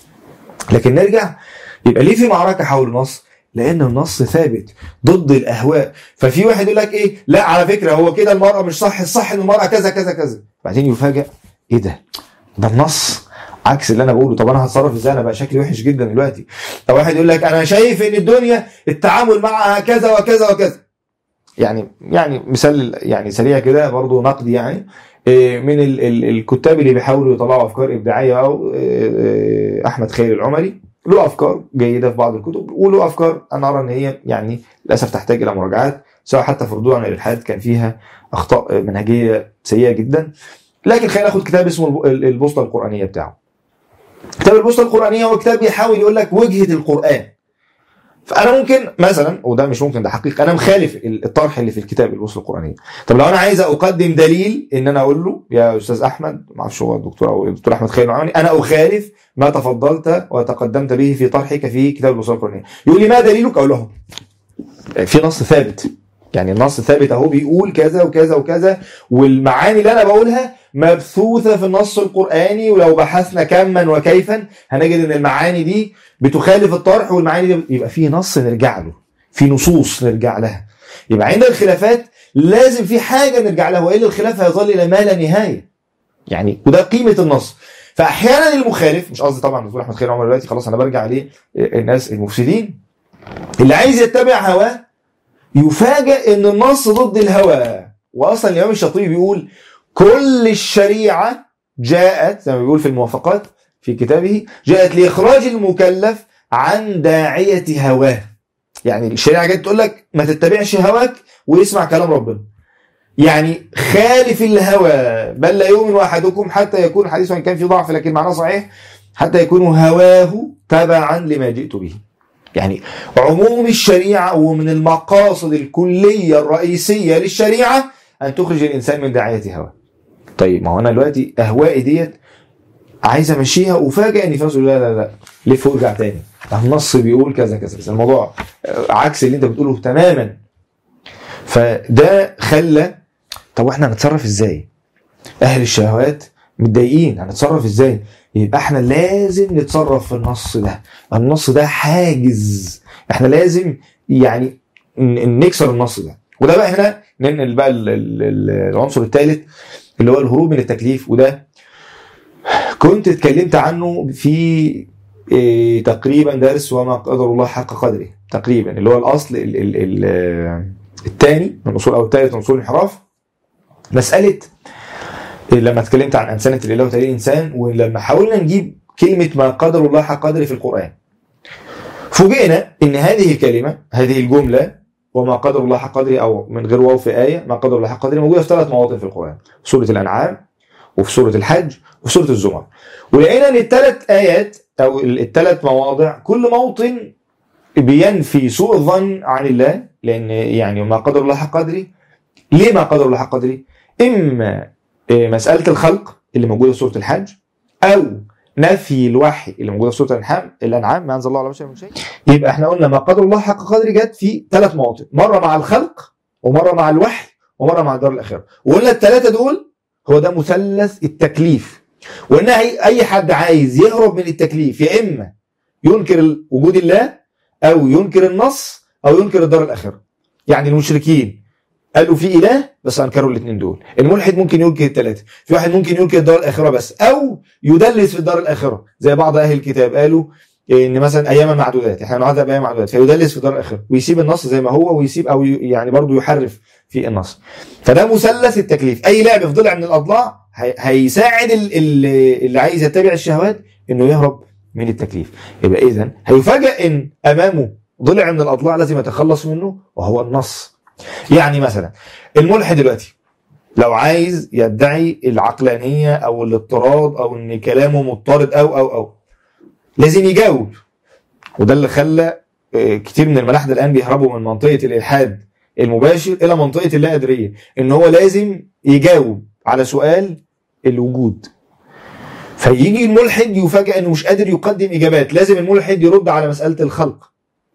لكن نرجع يبقى ليه في معركه حول النص؟ لان النص ثابت ضد الاهواء ففي واحد يقول لك ايه لا على فكره هو كده المراه مش صح الصح ان المراه كذا كذا كذا بعدين يفاجئ ايه ده ده النص عكس اللي انا بقوله طب انا هتصرف ازاي انا بقى شكلي وحش جدا دلوقتي طب واحد يقول لك انا شايف ان الدنيا التعامل معها كذا وكذا وكذا يعني يعني مثال يعني سريع كده برضه نقدي يعني إيه، من ال- ال- الكتاب اللي بيحاولوا يطلعوا افكار ابداعيه او إيه، إيه، احمد خير العمري له افكار جيده في بعض الكتب وله افكار انا ارى ان هي يعني للاسف تحتاج الى مراجعات سواء حتى في ردود عن الالحاد كان فيها اخطاء منهجيه سيئه جدا لكن خلينا ناخد كتاب اسمه الب- ال- البوصله القرانيه بتاعه كتاب البوصله القرانيه هو كتاب بيحاول يقول لك وجهه القران فانا ممكن مثلا وده مش ممكن ده حقيقه انا مخالف الطرح اللي في الكتاب الوصول القرانيه طب لو انا عايز اقدم دليل ان انا اقول له يا استاذ احمد ما اعرفش هو الدكتور او الدكتور احمد خير العمري انا اخالف ما تفضلت وتقدمت به في طرحك في كتاب الوصول القرانيه يقول لي ما دليلك اقول له في نص ثابت يعني النص ثابت اهو بيقول كذا وكذا وكذا والمعاني اللي انا بقولها مبثوثه في النص القراني ولو بحثنا كما وكيفا هنجد ان المعاني دي بتخالف الطرح والمعاني دي يبقى في نص نرجع له في نصوص نرجع لها يبقى عند الخلافات لازم في حاجه نرجع لها والا الخلاف هيظل الى ما لا نهايه يعني وده قيمه النص فاحيانا المخالف مش قصدي طبعا دكتور احمد خير عمر دلوقتي خلاص انا برجع عليه الناس المفسدين اللي عايز يتبع هواه يفاجئ ان النص ضد الهوى واصلا الامام الشاطبي بيقول كل الشريعه جاءت زي ما بيقول في الموافقات في كتابه جاءت لاخراج المكلف عن داعيه هواه يعني الشريعه جت تقول لك ما تتبعش هواك واسمع كلام ربنا يعني خالف الهوى بل لا يؤمن احدكم حتى يكون حديث وان كان في ضعف لكن معناه صحيح حتى يكون هواه تبعا لما جئت به يعني عموم الشريعه ومن المقاصد الكليه الرئيسيه للشريعه ان تخرج الانسان من داعيه هواه طيب ما هو انا دلوقتي اهوائي ديت عايز امشيها وفاجئ اني فاز لا لا لا لف وارجع تاني النص بيقول كذا كذا بس الموضوع عكس اللي انت بتقوله تماما فده خلى طب واحنا هنتصرف ازاي؟ اهل الشهوات متضايقين هنتصرف ازاي؟ يبقى احنا لازم نتصرف في النص ده النص ده حاجز احنا لازم يعني ن- نكسر النص ده وده بقى هنا ننقل بقى ال- ال- ال- العنصر الثالث اللي هو الهروب من التكليف وده كنت اتكلمت عنه في إيه تقريبا درس وما قدر الله حق قدره تقريبا اللي هو الاصل ال- ال- ال- الثاني من اصول او الثالث من اصول الانحراف مساله لما اتكلمت عن انسانه الاله وتأليه الانسان ولما حاولنا نجيب كلمه ما قدر الله حق قدره في القران فوجئنا ان هذه الكلمه هذه الجمله وما قدر الله حق قدره او من غير واو في ايه ما قدر الله حق قدره موجوده في ثلاث مواطن في القران سوره الانعام وفي سوره الحج وفي سوره الزمر ولقينا ان الثلاث ايات او الثلاث مواضع كل موطن بينفي سوء الظن عن الله لان يعني ما قدر الله حق قدره ليه ما قدر الله حق قدره؟ اما إيه، مساله الخلق اللي موجوده في سوره الحج او نفي الوحي اللي موجوده في سوره الانعام الانعام ما انزل الله على بشر من شيء يبقى احنا قلنا ما قدر الله حق قدره جت في ثلاث مواطن مره مع الخلق ومره مع الوحي ومره مع الدار الاخره وقلنا الثلاثه دول هو ده مثلث التكليف وان اي أي حد عايز يهرب من التكليف يا اما ينكر وجود الله او ينكر النص او ينكر الدار الاخره يعني المشركين قالوا في اله بس انكروا الاثنين دول الملحد ممكن ينكر الثلاثه في واحد ممكن ينكر الدار الاخره بس او يدلس في الدار الاخره زي بعض اهل الكتاب قالوا ان مثلا اياما معدودات احنا نعذب ايام معدودات فيدلس في الدار الاخره ويسيب النص زي ما هو ويسيب او ي- يعني برضه يحرف في النص فده مثلث التكليف اي لعب في ضلع من الاضلاع هي- هيساعد ال- ال- اللي عايز يتبع الشهوات انه يهرب من التكليف يبقى اذا هيفاجئ ان امامه ضلع من الاضلاع لازم يتخلص منه وهو النص يعني مثلا الملحد دلوقتي لو عايز يدعي العقلانيه او الاضطراد او ان كلامه مضطرد او او او لازم يجاوب وده اللي خلى آه، كتير من الملاحده الان بيهربوا من منطقه الالحاد المباشر الى منطقه اللا ادريه ان هو لازم يجاوب على سؤال الوجود فيجي الملحد يفاجئ انه مش قادر يقدم اجابات لازم الملحد يرد على مساله الخلق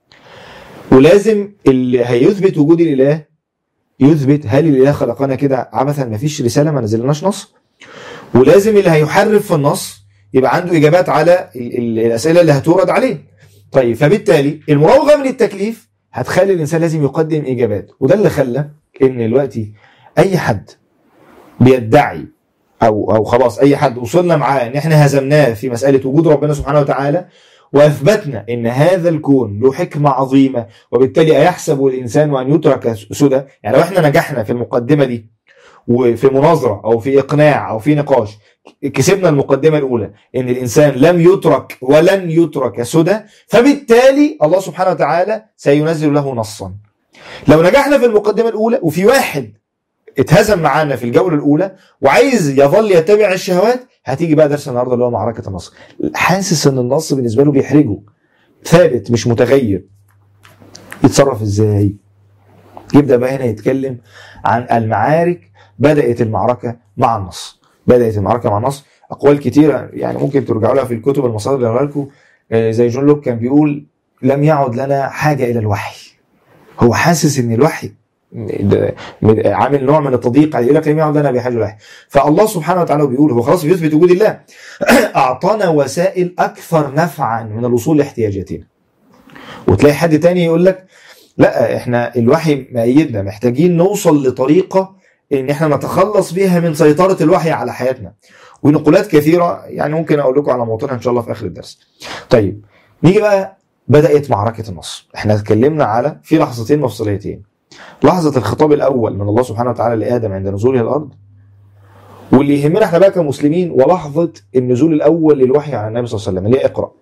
ولازم اللي هيثبت وجود الاله يثبت هل الاله خلقنا كده عبثا ما فيش رساله ما نزلناش نص ولازم اللي هيحرف في النص يبقى عنده اجابات على ال- ال- الاسئله اللي هتورد عليه طيب فبالتالي المراوغه من التكليف هتخلي الانسان لازم يقدم اجابات وده اللي خلى ان دلوقتي اي حد بيدعي او او خلاص اي حد وصلنا معاه ان احنا هزمناه في مساله وجود ربنا سبحانه وتعالى واثبتنا ان هذا الكون له حكمه عظيمه وبالتالي ايحسب الانسان ان يترك سدى يعني لو احنا نجحنا في المقدمه دي وفي مناظره او في اقناع او في نقاش كسبنا المقدمه الاولى ان الانسان لم يترك ولن يترك سدى فبالتالي الله سبحانه وتعالى سينزل له نصا لو نجحنا في المقدمه الاولى وفي واحد اتهزم معانا في الجوله الاولى وعايز يظل يتبع الشهوات هتيجي بقى درس النهارده اللي هو معركه النص حاسس ان النص بالنسبه له بيحرجه ثابت مش متغير يتصرف ازاي يبدا بقى هنا يتكلم عن المعارك بدات المعركه مع النص بدات المعركه مع النص اقوال كتيره يعني ممكن ترجعوا لها في الكتب المصادر اللي هقولها لكم آه، زي جون لوك كان بيقول لم يعد لنا حاجه الى الوحي هو حاسس ان الوحي ده- من- عامل نوع من التضييق عليه يقول لك لم يعد لنا بحاجه الوحي فالله سبحانه وتعالى بيقول هو خلاص بيثبت وجود الله اعطانا وسائل اكثر نفعا من الوصول لاحتياجاتنا وتلاقي حد تاني يقول لك لا احنا الوحي مأيدنا محتاجين نوصل لطريقه ان احنا نتخلص بيها من سيطره الوحي على حياتنا ونقولات كثيره يعني ممكن اقول لكم على موطنها ان شاء الله في اخر الدرس. طيب نيجي بقى بدات معركه النص احنا اتكلمنا على في لحظتين مفصليتين لحظه الخطاب الاول من الله سبحانه وتعالى لادم عند نزوله الارض واللي يهمنا احنا بقى كمسلمين ولحظه النزول الاول للوحي على النبي صلى الله عليه وسلم اللي هي اقرا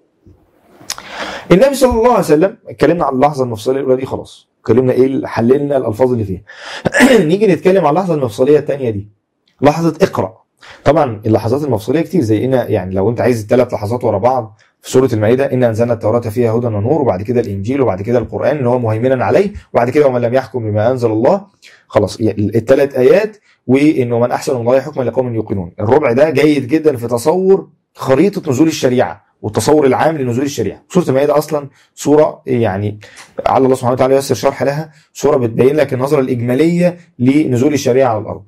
النبي صلى الله عليه وسلم اتكلمنا عن اللحظه المفصليه الاولى دي خلاص اتكلمنا ايه حللنا الالفاظ اللي فيها نيجي نتكلم عن اللحظه المفصليه الثانيه دي لحظه اقرا طبعا اللحظات المفصليه كتير زي ان يعني لو انت عايز الثلاث لحظات ورا بعض في سوره المائده ان انزلنا التوراه فيها هدى ونور وبعد كده الانجيل وبعد كده القران اللي هو مهيمنا عليه وبعد كده ومن لم يحكم بما انزل الله خلاص الثلاث ايات وانه من احسن من الله حكما لقوم يوقنون الربع ده جيد جدا في تصور خريطه نزول الشريعه والتصور العام لنزول الشريعه سوره المائده اصلا سوره يعني على الله سبحانه وتعالى ييسر شرح لها سوره بتبين لك النظره الاجماليه لنزول الشريعه على الارض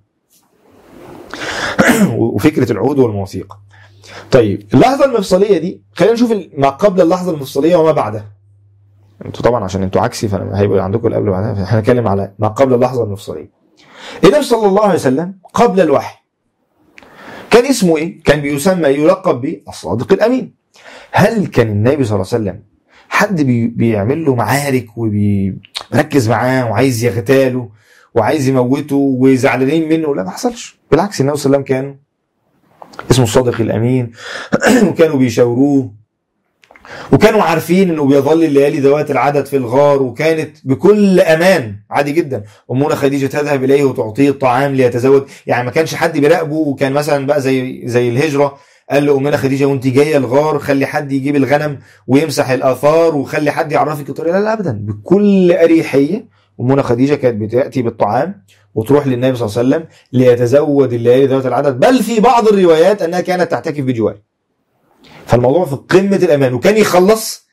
وفكره العهود والمواثيق طيب اللحظه المفصليه دي خلينا نشوف ما قبل اللحظه المفصليه وما بعدها انتوا طبعا عشان انتوا عكسي فهيبقى عندكم القبل وبعدها فاحنا هنتكلم على ما قبل اللحظه المفصليه النبي صلى الله عليه وسلم قبل الوحي كان اسمه ايه؟ كان بيسمى يلقب بالصادق الامين. هل كان النبي صلى الله عليه وسلم حد بي بيعمل له معارك وبيركز معاه وعايز يغتاله وعايز يموته وزعلانين منه؟ لا ما حصلش. بالعكس النبي صلى الله عليه وسلم كان اسمه الصادق الامين وكانوا بيشاوروه وكانوا عارفين انه بيظل الليالي ذوات العدد في الغار وكانت بكل امان عادي جدا امنا خديجه تذهب اليه وتعطيه الطعام ليتزوج يعني ما كانش حد بيراقبه وكان مثلا بقى زي زي الهجره قال له امنا خديجه وانت جايه الغار خلي حد يجيب الغنم ويمسح الاثار وخلي حد يعرفك الطريق لا لا ابدا بكل اريحيه امنا خديجه كانت بتاتي بالطعام وتروح للنبي صلى الله عليه وسلم ليتزود الليالي ذوات العدد بل في بعض الروايات انها كانت تعتكف بجواره فالموضوع في قمه الامان وكان يخلص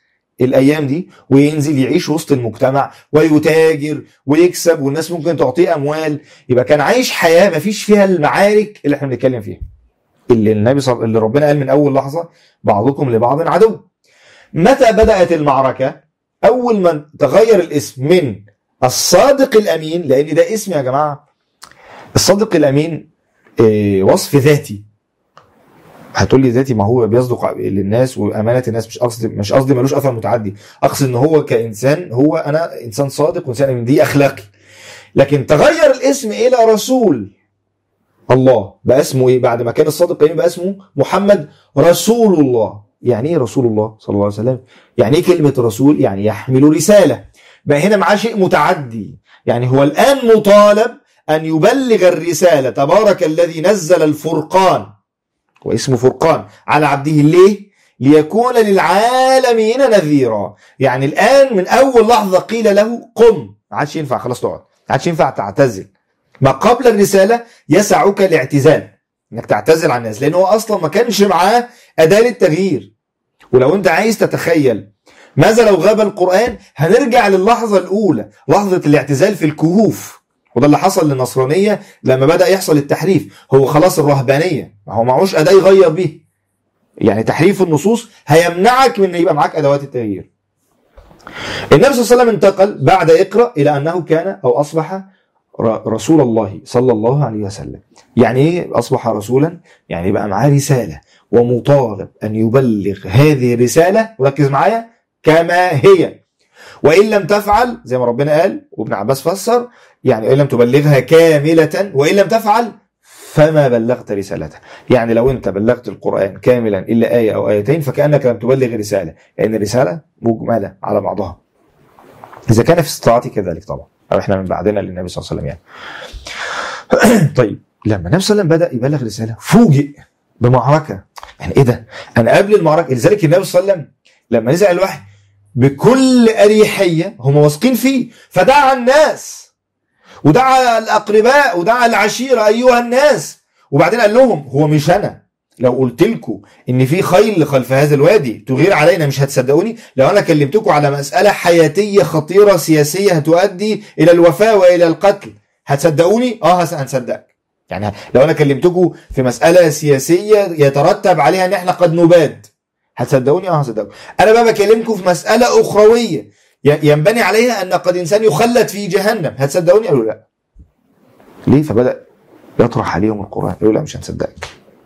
الايام دي وينزل يعيش وسط المجتمع ويتاجر ويكسب والناس ممكن تعطيه اموال يبقى كان عايش حياه ما فيش فيها المعارك اللي احنا بنتكلم فيها اللي النبي صل... اللي ربنا قال من اول لحظه بعضكم لبعض عدو متى بدات المعركه اول ما تغير الاسم من الصادق الامين لان ده اسم يا جماعه الصادق الامين إيه وصف ذاتي هتقول لي ذاتي ما هو بيصدق للناس وامانه الناس مش قصدي مش قصدي ملوش اثر متعدي اقصد ان هو كانسان هو انا انسان صادق وانسان امين دي اخلاقي لكن تغير الاسم الى رسول الله بقى اسمه ايه بعد ما كان الصادق الامين بقى اسمه محمد رسول الله يعني ايه رسول الله صلى الله عليه وسلم يعني ايه كلمه رسول يعني يحمل رساله بقى هنا معاه شيء متعدي يعني هو الان مطالب ان يبلغ الرساله تبارك الذي نزل الفرقان واسمه فرقان على عبده ليه ليكون للعالمين نذيرا يعني الان من اول لحظه قيل له قم ما عادش ينفع خلاص تقعد ما عادش ينفع تعتزل ما قبل الرساله يسعك الاعتزال انك تعتزل عن الناس لان هو اصلا ما كانش معاه اداه للتغيير ولو انت عايز تتخيل ماذا لو غاب القران هنرجع للحظه الاولى لحظه الاعتزال في الكهوف وده اللي حصل للنصرانيه لما بدا يحصل التحريف هو خلاص الرهبانيه ما هو معهوش اداه يغير بيه يعني تحريف النصوص هيمنعك من ان يبقى معاك ادوات التغيير النبي صلى الله عليه وسلم انتقل بعد اقرا الى انه كان او اصبح رسول الله صلى الله عليه وسلم يعني ايه اصبح رسولا يعني بقى معاه رساله ومطالب ان يبلغ هذه الرساله وركز معايا كما هي وان لم تفعل زي ما ربنا قال وابن عباس فسر يعني ان لم تبلغها كامله وان لم تفعل فما بلغت رسالته يعني لو انت بلغت القران كاملا الا ايه او ايتين فكانك لم تبلغ رساله لان الرساله مجمله على بعضها اذا كان في استطاعتي كذلك طبعا او احنا من بعدنا للنبي صلى الله عليه وسلم يعني طيب لما النبي صلى الله عليه وسلم بدا يبلغ رساله فوجئ بمعركه يعني ايه ده انا قبل المعركه لذلك النبي صلى الله عليه وسلم لما نزل الوحي بكل اريحيه هم واثقين فيه فدعا الناس ودعا الاقرباء ودعا العشيره ايها الناس وبعدين قال لهم هو مش انا لو قلت لكم ان في خيل خلف هذا الوادي تغير علينا مش هتصدقوني لو انا كلمتكم على مساله حياتيه خطيره سياسيه هتؤدي الى الوفاه والى القتل هتصدقوني اه هنصدقك يعني لو انا كلمتكم في مساله سياسيه يترتب عليها ان احنا قد نباد هتصدقوني اه هصدقكم انا بقى بكلمكم في مساله اخرويه ينبني عليها ان قد انسان يخلد في جهنم هتصدقوني قالوا لا ليه فبدا يطرح عليهم القران قالوا لا مش هنصدقك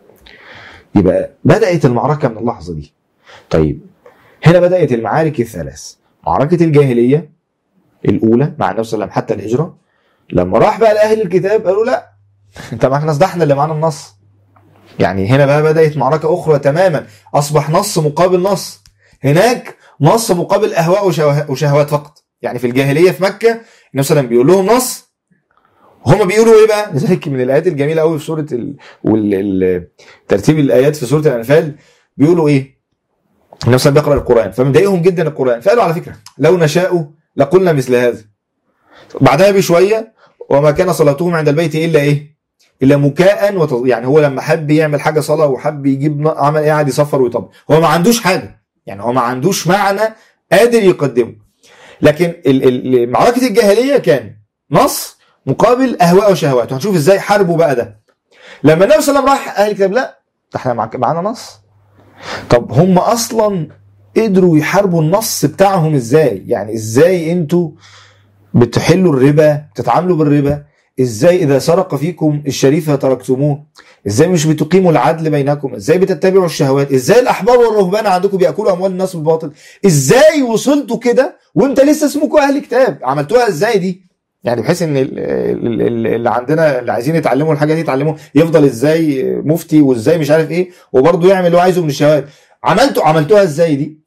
يبقى بدات المعركه من اللحظه دي طيب هنا بدات المعارك الثلاث معركه الجاهليه الاولى مع النبي صلى الله عليه وسلم حتى الهجره لما راح بقى لاهل الكتاب قالوا لا انت معاك نص ده احنا اللي معانا النص يعني هنا بقى بدات معركه اخرى تماما اصبح نص مقابل نص هناك نص مقابل اهواء وشهوات فقط يعني في الجاهليه في مكه النبي صلى الله عليه وسلم بيقول لهم نص هم بيقولوا ايه بقى؟ لذلك من الايات الجميله قوي في سوره ال... وال... ترتيب الايات في سوره الانفال بيقولوا ايه؟ النبي صلى الله عليه وسلم بيقرا القران فمضايقهم جدا القران فقالوا على فكره لو نشاء لقلنا مثل هذا بعدها بشويه وما كان صلاتهم عند البيت الا ايه؟ الا مكاء وت... يعني هو لما حب يعمل حاجه صلاه وحب يجيب عمل ايه قاعد يصفر ويطبل هو ما عندوش حاجه يعني هو ما عندوش معنى قادر يقدمه لكن معركه الجاهليه كان نص مقابل اهواء وشهوات وهنشوف ازاي حاربوا بقى ده لما النبي صلى الله عليه وسلم راح اهل الكتاب لا ده احنا معانا نص طب هم اصلا قدروا يحاربوا النص بتاعهم ازاي يعني ازاي انتوا بتحلوا الربا تتعاملوا بالربا ازاي اذا سرق فيكم الشريف تركتموه ازاي مش بتقيموا العدل بينكم ازاي بتتبعوا الشهوات ازاي الاحبار والرهبان عندكم بياكلوا اموال الناس بالباطل ازاي وصلتوا كده وانت لسه اسمكم اهل كتاب عملتوها ازاي دي يعني بحيث ان اللي عندنا اللي عايزين يتعلموا الحاجه دي يتعلموا يفضل ازاي مفتي وازاي مش عارف ايه وبرضه يعمل اللي هو عايزه من الشهوات عملتوا عملتوها ازاي دي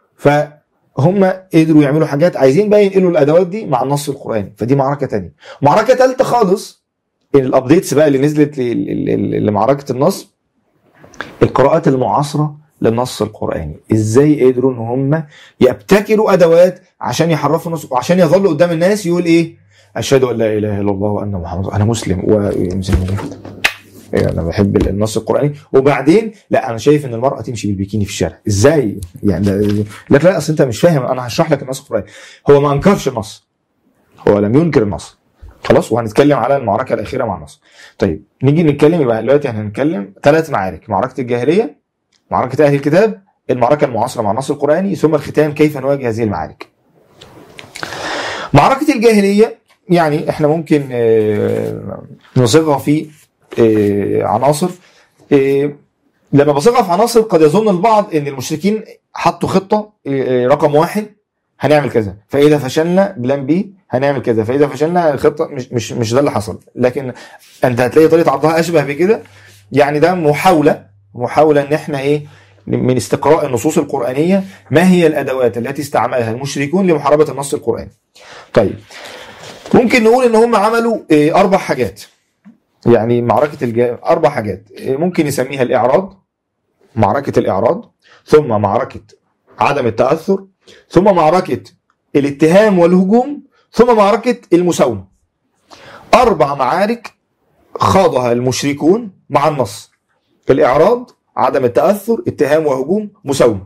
فهم قدروا يعملوا حاجات عايزين بقى ينقلوا الادوات دي مع النص القراني فدي معركه تانية معركه ثالثه خالص الابديتس بقى اللي نزلت لمعركه النص القراءات المعاصره للنص القراني ازاي قدروا ان هم يبتكروا ادوات عشان يحرفوا النص وعشان يظلوا قدام الناس يقول ايه اشهد ان لا اله الا الله وان محمد انا مسلم و يعني انا بحب النص القراني وبعدين لا انا شايف ان المراه تمشي بالبيكيني في الشارع ازاي يعني ده- لك لا اصل انت مش فاهم انا هشرح لك النص القراني هو ما انكرش النص هو لم ينكر النص خلاص وهنتكلم على المعركه الاخيره مع النص طيب نيجي نتكلم يبقى دلوقتي احنا هنتكلم ثلاث معارك معركه الجاهليه معركه اهل الكتاب المعركه المعاصره مع النص القراني ثم الختام كيف نواجه هذه المعارك معركه الجاهليه يعني احنا ممكن آه، نصيغها في آه، عناصر آه، لما بصيغها في عناصر قد يظن البعض ان المشركين حطوا خطه آه، رقم واحد هنعمل كذا فاذا فشلنا بلان بي هنعمل كذا فاذا فشلنا الخطه مش مش مش ده اللي حصل لكن انت هتلاقي طريقه عرضها اشبه بكده يعني ده محاوله محاوله ان احنا ايه من استقراء النصوص القرانيه ما هي الادوات التي استعملها المشركون لمحاربه النص القراني طيب ممكن نقول ان هم عملوا إيه، اربع حاجات يعني معركه الجا... اربع حاجات إيه، ممكن نسميها الاعراض معركه الاعراض ثم معركه عدم التاثر ثم معركه الاتهام والهجوم ثم معركه المساومه اربع معارك خاضها المشركون مع النص الاعراض عدم التاثر اتهام وهجوم مساومه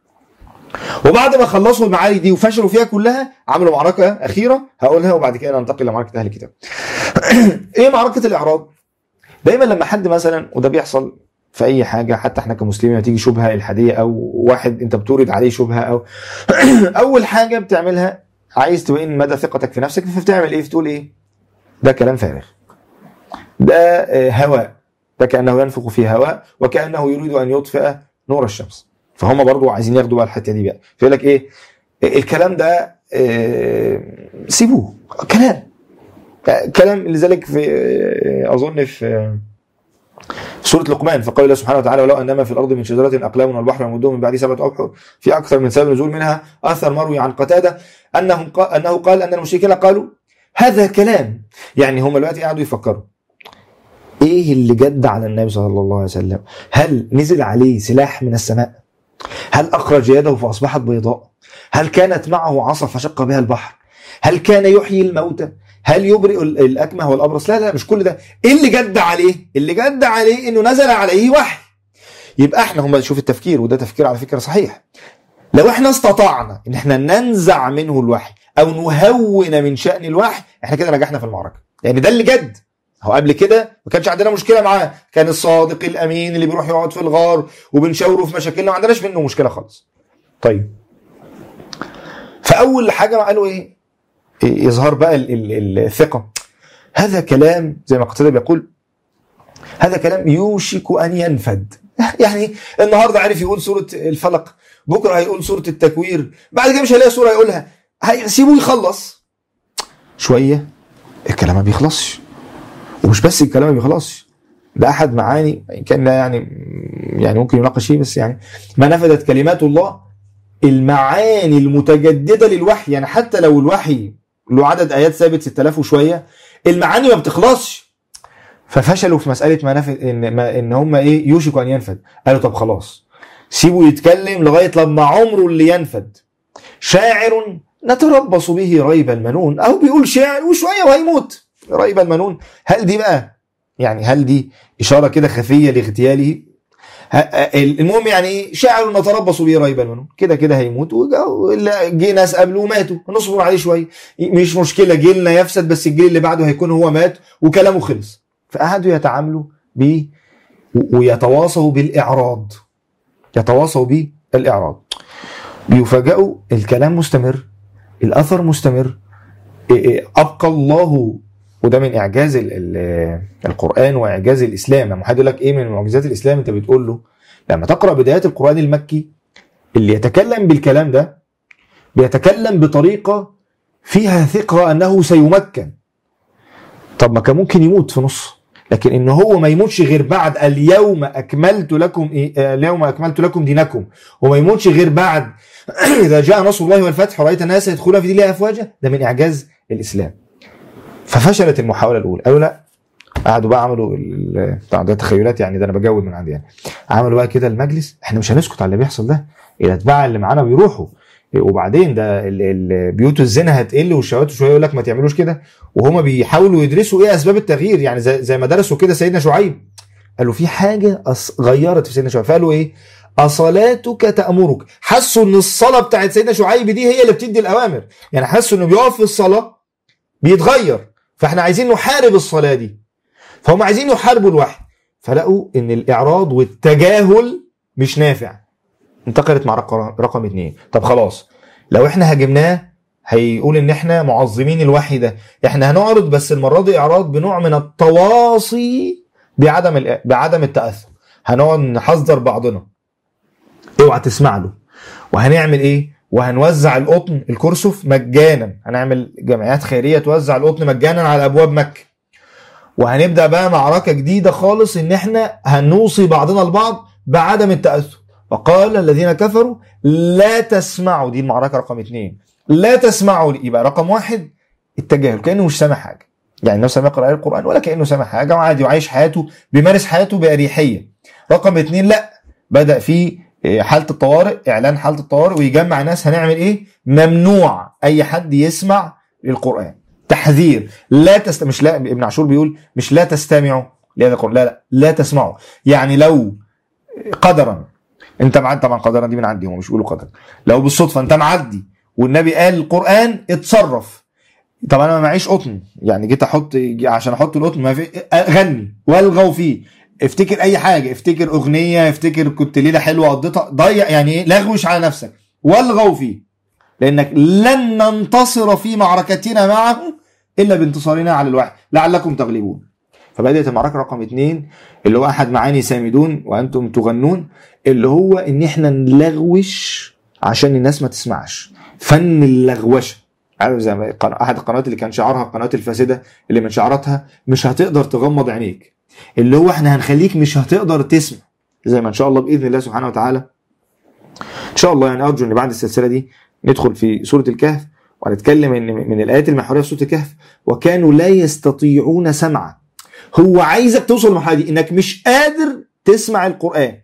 وبعد ما خلصوا المعارك دي وفشلوا فيها كلها عملوا معركه اخيره هقولها وبعد كده ننتقل لمعركه اهل الكتاب ايه معركه الاعراض دايما لما حد مثلا وده بيحصل في اي حاجه حتى احنا كمسلمين لما تيجي شبهه الحاديه او واحد انت بتورد عليه شبهه او اول حاجه بتعملها عايز تبين مدى ثقتك في نفسك فبتعمل ايه بتقول ايه ده كلام فارغ ده آه، هواء ده كانه ينفخ في هواء وكانه يريد ان يطفئ نور الشمس فهم برضو عايزين ياخدوا بقى الحته دي بقى فيقول لك ايه الكلام ده آه، سيبوه كلام كلام لذلك في آه، اظن في في سورة لقمان فقال الله سبحانه وتعالى ولو أنما في الأرض من شجرة أقلام والبحر يمده من بعد سبعة أبحر في أكثر من سبب نزول منها أثر مروي عن قتادة أنه قال, أنه قال أن المشركين قالوا هذا كلام يعني هم دلوقتي قعدوا يفكروا ايه اللي جد على النبي صلى الله عليه وسلم هل نزل عليه سلاح من السماء هل اخرج يده فاصبحت بيضاء هل كانت معه عصا فشق بها البحر هل كان يحيي الموتى هل يبرئ ال- الاكمه والابرص لا لا مش كل ده ايه اللي جد عليه اللي جد عليه انه نزل عليه وحي يبقى احنا هم شوف التفكير وده تفكير على فكره صحيح لو احنا استطعنا ان احنا ننزع منه الوحي او نهون من شان الوحي احنا كده نجحنا في المعركه يعني ده اللي جد هو قبل كده ما كانش عندنا مشكله معاه كان الصادق الامين اللي بيروح يقعد في الغار وبنشاوره في مشاكلنا ما عندناش منه مشكله خالص طيب فاول حاجه قالوا ايه إيه يظهر بقى ال- ال- الثقه هذا كلام زي ما قتاده بيقول هذا كلام يوشك ان ينفد يعني النهارده عارف يقول سوره الفلق بكره هيقول سوره التكوير بعد كده مش هيلاقي سوره يقولها هيسيبوه يخلص شويه الكلام ما بيخلصش ومش بس الكلام ما بيخلصش ده احد معاني إن كان لا يعني يعني ممكن يناقش فيه بس يعني ما نفذت كلمات الله المعاني المتجدده للوحي يعني حتى لو الوحي له عدد ايات ثابت 6000 وشويه المعاني ما بتخلصش ففشلوا في مساله ما نفذ ان ما ان هم ايه يوشك ان ينفد قالوا طب خلاص سيبوا يتكلم لغايه لما عمره اللي ينفد شاعر نتربص به ريب المنون او بيقول شعر وشويه وهيموت ريب المنون هل دي بقى يعني هل دي اشاره كده خفيه لاغتياله ه- المهم يعني ايه شاعر نتربص به ريب المنون كده كده هيموت وجا- لا، جه ناس قبله وماتوا نصبر عليه شويه مش مشكله جيلنا يفسد بس الجيل اللي بعده هيكون هو مات وكلامه خلص فقعدوا يتعاملوا ب ويتواصوا بالاعراض يتواصوا بالاعراض بيفاجئوا الكلام مستمر الاثر مستمر إيه إيه، ابقى الله وده من اعجاز ال- ال- القران واعجاز الاسلام لما حد يقول لك ايه من معجزات الاسلام انت بتقول له لما تقرا بدايات القران المكي اللي يتكلم بالكلام ده بيتكلم بطريقه فيها ثقه انه سيمكن طب ما كان ممكن يموت في نص لكن ان هو ما يموتش غير بعد اليوم اكملت لكم إيه آه، اليوم اكملت لكم دينكم وما يموتش غير بعد اذا جاء نصر الله والفتح ورايت الناس يدخلون في دين الله افواجا ده من اعجاز الاسلام ففشلت المحاوله الاولى قالوا لا قعدوا بقى عملوا ال- طبعا ده تخيلات يعني ده انا بجود من عندي يعني عملوا بقى كده المجلس احنا مش هنسكت على اللي بيحصل ده الاتباع اللي معانا بيروحوا وبعدين ده ال- ال- بيوت الزنا هتقل والشهوات شويه يقول لك ما تعملوش كده وهما بيحاولوا يدرسوا ايه اسباب التغيير يعني زي, زي ما درسوا كده سيدنا شعيب قالوا في حاجه أص- غيرت في سيدنا شعيب فقالوا ايه اصلاتك تامرك حسوا ان الصلاه بتاعت سيدنا شعيب دي هي اللي بتدي الاوامر يعني حسوا انه بيقف في الصلاه بيتغير فاحنا عايزين نحارب الصلاه دي فهم عايزين يحاربوا الوحي فلقوا ان الاعراض والتجاهل مش نافع انتقلت مع رقم, رقم اتنين طب خلاص لو احنا هاجمناه هيقول ان احنا معظمين الوحي ده احنا هنعرض بس المره دي اعراض بنوع من التواصي بعدم ال- بعدم التاثر هنقعد نحذر بعضنا اوعى تسمع له وهنعمل ايه وهنوزع القطن الكرسف مجانا هنعمل جمعيات خيريه توزع القطن مجانا على ابواب مكه وهنبدا بقى معركه جديده خالص ان احنا هنوصي بعضنا البعض بعدم التاثر وقال الذين كفروا لا تسمعوا دي المعركه رقم اثنين لا تسمعوا لي. يبقى رقم واحد التجاهل كانه مش سامع حاجه يعني الناس سامع يقرا القران ولا كانه سامع حاجه وعادي وعايش حياته بيمارس حياته باريحيه رقم اثنين لا بدا في حاله الطوارئ اعلان حاله الطوارئ ويجمع ناس هنعمل ايه ممنوع اي حد يسمع القران تحذير لا تست... مش لا ابن عاشور بيقول مش لا تستمعوا لهذا القران لا لا لا تسمعوا يعني لو قدرا انت معدي طبعا قدرا دي من عندي هم مش بيقولوا قدرا لو بالصدفه انت معدي والنبي قال القران اتصرف طب انا ما معيش قطن يعني جيت احط عشان احط القطن ما في غني والغوا فيه افتكر اي حاجه افتكر اغنيه افتكر كنت ليله حلوه قضيتها ضيع يعني ايه لغوش على نفسك والغوا فيه لانك لن ننتصر في معركتنا معه الا بانتصارنا على الوحي لعلكم تغلبون فبدات المعركه رقم اثنين اللي هو احد معاني سامدون وانتم تغنون اللي هو ان احنا نلغوش عشان الناس ما تسمعش فن اللغوشه عارف زي ما قناة- احد القنوات اللي كان شعارها القناه الفاسده اللي من شعاراتها مش هتقدر تغمض عينيك اللي هو احنا هنخليك مش هتقدر تسمع زي ما ان شاء الله باذن الله سبحانه وتعالى ان شاء الله يعني ارجو ان بعد السلسله دي ندخل في سوره الكهف وهنتكلم ان من الايات المحوريه في سوره الكهف وكانوا لا يستطيعون سمعا هو عايزك توصل للمرحله دي انك مش قادر تسمع القران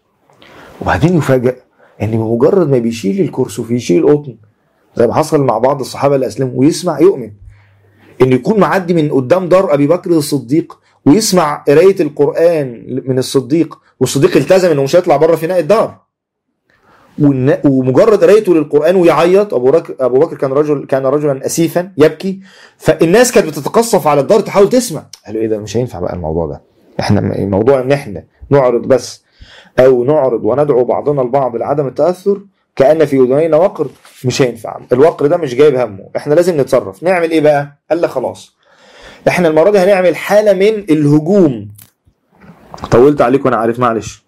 وبعدين يفاجئ ان بمجرد ما بيشيل الكرسي ويشيل القطن زي ما حصل مع بعض الصحابه اللي اسلموا ويسمع يؤمن ان يكون معدي من قدام دار ابي بكر الصديق ويسمع قرايه القران من الصديق والصديق التزم انه مش هيطلع بره فناء الدار والن- ومجرد قرايته للقران ويعيط ابو بكر ابو بكر كان رجل كان رجلا اسيفا يبكي فالناس كانت بتتقصف على الدار تحاول تسمع قالوا ايه ده مش هينفع بقى الموضوع ده احنا الموضوع ان احنا نعرض بس او نعرض وندعو بعضنا البعض لعدم التاثر كان في اذنينا وقر مش هينفع الوقر ده مش جايب همه احنا لازم نتصرف نعمل ايه بقى قال لك خلاص احنا المره دي هنعمل حاله من الهجوم طولت عليكم انا عارف معلش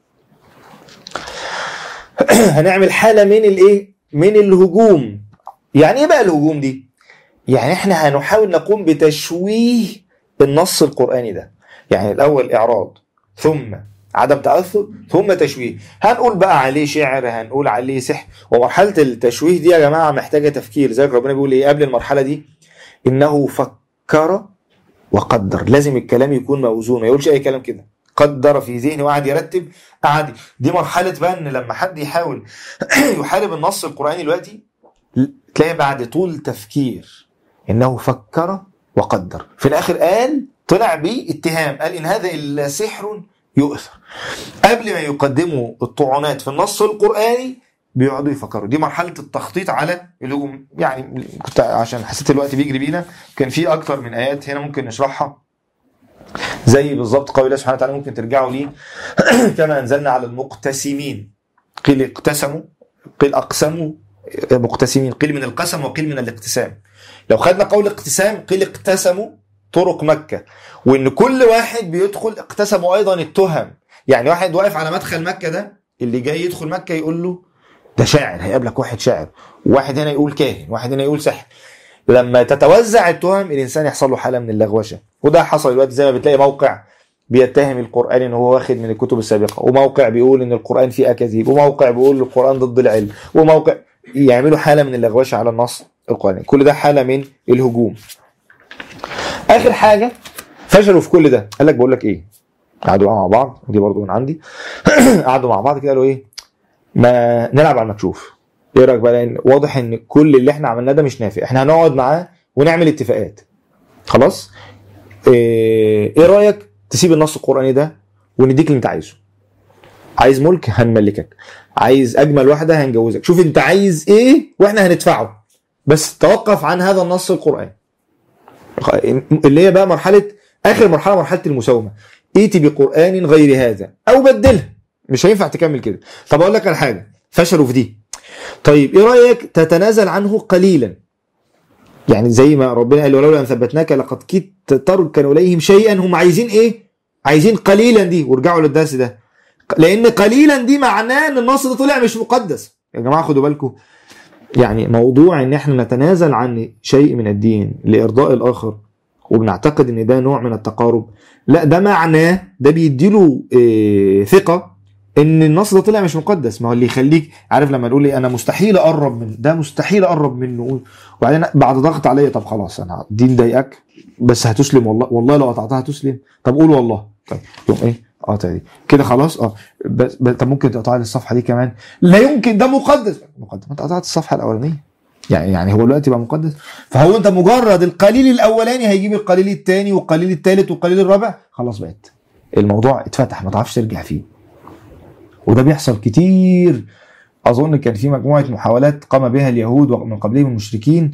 هنعمل حاله من الايه من الهجوم يعني ايه بقى الهجوم دي يعني احنا هنحاول نقوم بتشويه النص القراني ده يعني الاول اعراض ثم عدم تاثر ثم تشويه هنقول بقى عليه شعر هنقول عليه سحر ومرحله التشويه دي يا جماعه محتاجه تفكير زي ربنا بيقول ايه قبل المرحله دي انه فكر وقدر لازم الكلام يكون موزون ما يقولش اي كلام كده قدر في ذهنه وقعد يرتب قعد دي مرحله بقى ان لما حد يحاول يحارب النص القراني دلوقتي تلاقي بعد طول تفكير انه فكر وقدر في الاخر قال طلع باتهام قال ان هذا الا سحر يؤثر قبل ما يقدموا الطعنات في النص القراني بيقعدوا يفكروا دي مرحله التخطيط على الهجوم يعني كنت عشان حسيت الوقت بيجري بينا كان في اكتر من ايات هنا ممكن نشرحها زي بالظبط قول الله سبحانه وتعالى ممكن ترجعوا ليه كما انزلنا على المقتسمين قيل اقتسموا قيل اقسموا مقتسمين قيل من القسم وقيل من الاقتسام لو خدنا قول اقتسام قيل اقتسموا طرق مكة وان كل واحد بيدخل اقتسموا ايضا التهم يعني واحد واقف على مدخل مكة ده اللي جاي يدخل مكة يقول له ده شاعر هيقابلك واحد شاعر واحد هنا يقول كاهن واحد هنا يقول سحر لما تتوزع التهم الانسان يحصل له حاله من اللغوشه وده حصل دلوقتي زي ما بتلاقي موقع بيتهم القران ان هو واخد من الكتب السابقه وموقع بيقول ان القران فيه اكاذيب وموقع بيقول القران ضد العلم وموقع يعملوا حاله من اللغوشه على النص القراني كل ده حاله من الهجوم اخر حاجه فشلوا في كل ده قال لك بقول لك ايه قعدوا مع بعض ودي برضو من عندي قعدوا مع بعض كده قالوا ايه ما نلعب على المكشوف ايه رايك بقى لان واضح ان كل اللي احنا عملناه ده مش نافع احنا هنقعد معاه ونعمل اتفاقات خلاص ايه, إيه رايك تسيب النص القراني ده ونديك اللي انت عايزه عايز ملك هنملكك عايز اجمل واحده هنجوزك شوف انت عايز ايه واحنا هندفعه بس توقف عن هذا النص القراني اللي هي بقى مرحله اخر مرحله مرحله المساومه ائتي بقران غير هذا او بدلها مش هينفع تكمل كده طب اقول لك على حاجه فشلوا في دي طيب ايه رايك تتنازل عنه قليلا يعني زي ما ربنا قال ولولا ان ثبتناك لقد كدت تركن اليهم شيئا هم عايزين ايه عايزين قليلا دي وارجعوا للدرس ده لان قليلا دي معناه ان النص ده طلع مش مقدس يا جماعه خدوا بالكم يعني موضوع ان احنا نتنازل عن شيء من الدين لارضاء الاخر وبنعتقد ان ده نوع من التقارب لا ده معناه ده بيديله إيه ثقه ان النص ده طلع مش مقدس ما هو اللي يخليك عارف لما تقول لي انا مستحيل اقرب من ده مستحيل اقرب منه وبعدين بعد ضغط عليا طب خلاص انا الدين ضايقك بس هتسلم والله والله لو قطعتها هتسلم طب قول والله طيب يوم ايه قاطع دي كده خلاص اه بس, بس طب ممكن تقطع لي الصفحه دي كمان لا يمكن ده مقدس مقدس انت قطعت الصفحه الاولانيه يعني يعني هو دلوقتي بقى مقدس فهو انت مجرد القليل الاولاني هيجيب القليل الثاني والقليل الثالث والقليل الرابع خلاص بقت الموضوع اتفتح ما تعرفش ترجع فيه وده بيحصل كتير اظن كان في مجموعه محاولات قام بها اليهود ومن قبلهم المشركين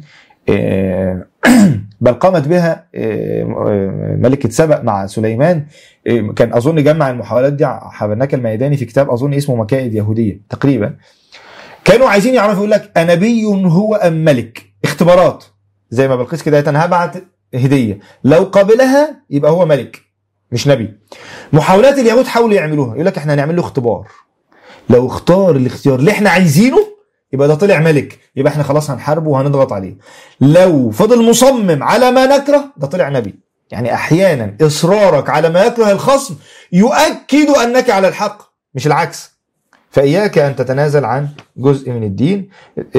بل قامت بها ملكة سبأ مع سليمان كان أظن جمع المحاولات دي حبناك الميداني في كتاب أظن اسمه مكائد يهودية تقريبا كانوا عايزين يعرفوا يقول لك أنبي هو أم ملك اختبارات زي ما بلقيس كده أنا هبعت هدية لو قبلها يبقى هو ملك مش نبي محاولات اليهود حاولوا يعملوها يقول لك احنا هنعمل له اختبار لو اختار الاختيار اللي احنا عايزينه يبقى ده طلع ملك يبقى احنا خلاص هنحاربه وهنضغط عليه لو فضل مصمم على ما نكره ده طلع نبي يعني احيانا اصرارك على ما يكره الخصم يؤكد انك على الحق مش العكس فاياك ان تتنازل عن جزء من الدين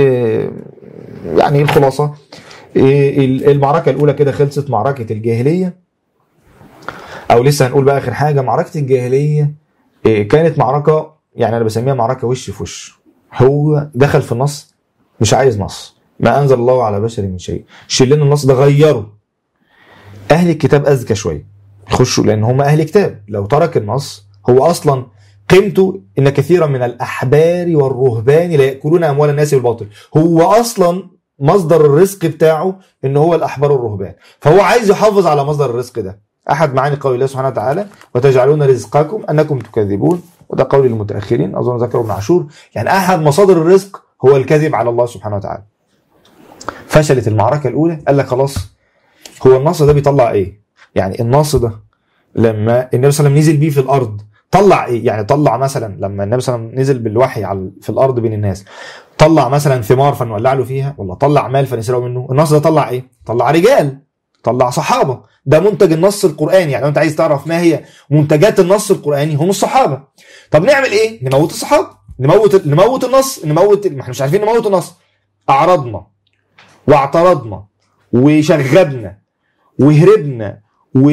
يعني الخلاصه المعركه الاولى كده خلصت معركه الجاهليه او لسه هنقول بقى اخر حاجه معركه الجاهليه كانت معركه يعني انا بسميها معركه وش في وش هو دخل في النص مش عايز نص ما انزل الله على بشر من شيء شيل لنا النص ده غيره اهل الكتاب اذكى شويه يخشوا لان هم اهل كتاب لو ترك النص هو اصلا قيمته ان كثيرا من الاحبار والرهبان لا ياكلون اموال الناس بالباطل هو اصلا مصدر الرزق بتاعه ان هو الاحبار والرهبان فهو عايز يحافظ على مصدر الرزق ده احد معاني قول الله سبحانه وتعالى وتجعلون رزقكم انكم تكذبون وده قول المتاخرين اظن ذكره ابن عاشور يعني احد مصادر الرزق هو الكذب على الله سبحانه وتعالى فشلت المعركه الاولى قال لك خلاص هو النص ده بيطلع ايه يعني النص ده لما النبي صلى الله عليه وسلم نزل بيه في الارض طلع ايه يعني طلع مثلا لما النبي صلى الله عليه وسلم نزل بالوحي على في الارض بين الناس طلع مثلا ثمار فنولع له فيها ولا طلع مال فنسرقه منه النص ده طلع ايه طلع رجال طلع صحابه ده منتج النص القراني يعني لو انت عايز تعرف ما هي منتجات النص القراني هم الصحابه طب نعمل ايه نموت الصحابه نموت نموت النص نموت ما احنا مش عارفين نموت النص اعرضنا واعترضنا وشغبنا وهربنا و...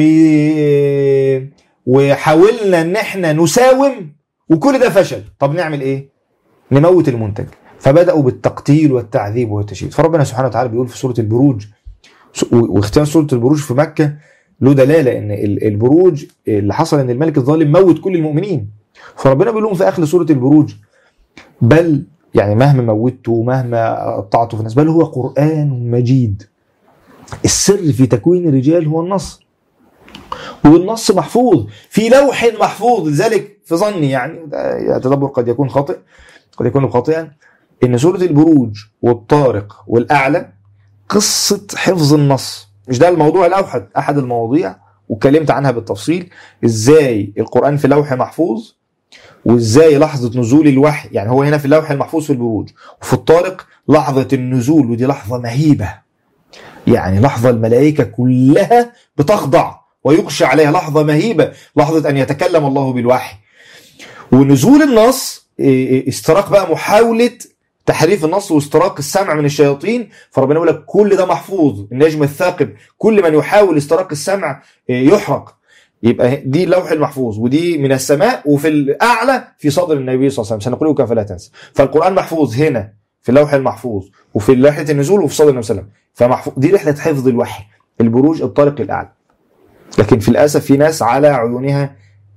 وحاولنا ان احنا نساوم وكل ده فشل طب نعمل ايه نموت المنتج فبداوا بالتقتيل والتعذيب والتشييد فربنا سبحانه وتعالى بيقول في سوره البروج واختيار سوره البروج في مكه له دلاله ان البروج اللي حصل ان الملك الظالم موت كل المؤمنين فربنا بيقول لهم في اخر سوره البروج بل يعني مهما موته مهما قطعته في الناس بل هو قران مجيد السر في تكوين الرجال هو النص والنص محفوظ في لوح محفوظ لذلك في ظني يعني التدبر قد يكون خاطئ قد يكون خاطئا ان سوره البروج والطارق والاعلى قصه حفظ النص مش ده الموضوع الاوحد احد المواضيع واتكلمت عنها بالتفصيل ازاي القران في لوح محفوظ وازاي لحظه نزول الوحي يعني هو هنا في اللوح المحفوظ في البروج وفي الطارق لحظه النزول ودي لحظه مهيبه يعني لحظه الملائكه كلها بتخضع ويخشى عليها لحظه مهيبه لحظه ان يتكلم الله بالوحي ونزول النص استراق بقى محاوله تحريف النص واستراق السمع من الشياطين فربنا يقول لك كل ده محفوظ النجم الثاقب كل من يحاول استراق السمع يحرق يبقى دي اللوح المحفوظ ودي من السماء وفي الاعلى في صدر النبي صلى الله عليه وسلم سنقرئك فلا تنسى فالقران محفوظ هنا في اللوح المحفوظ وفي رحله النزول وفي صدر النبي صلى الله عليه وسلم فمحفوظ دي رحله حفظ الوحي البروج الطارق الاعلى لكن في الاسف في ناس على عيونها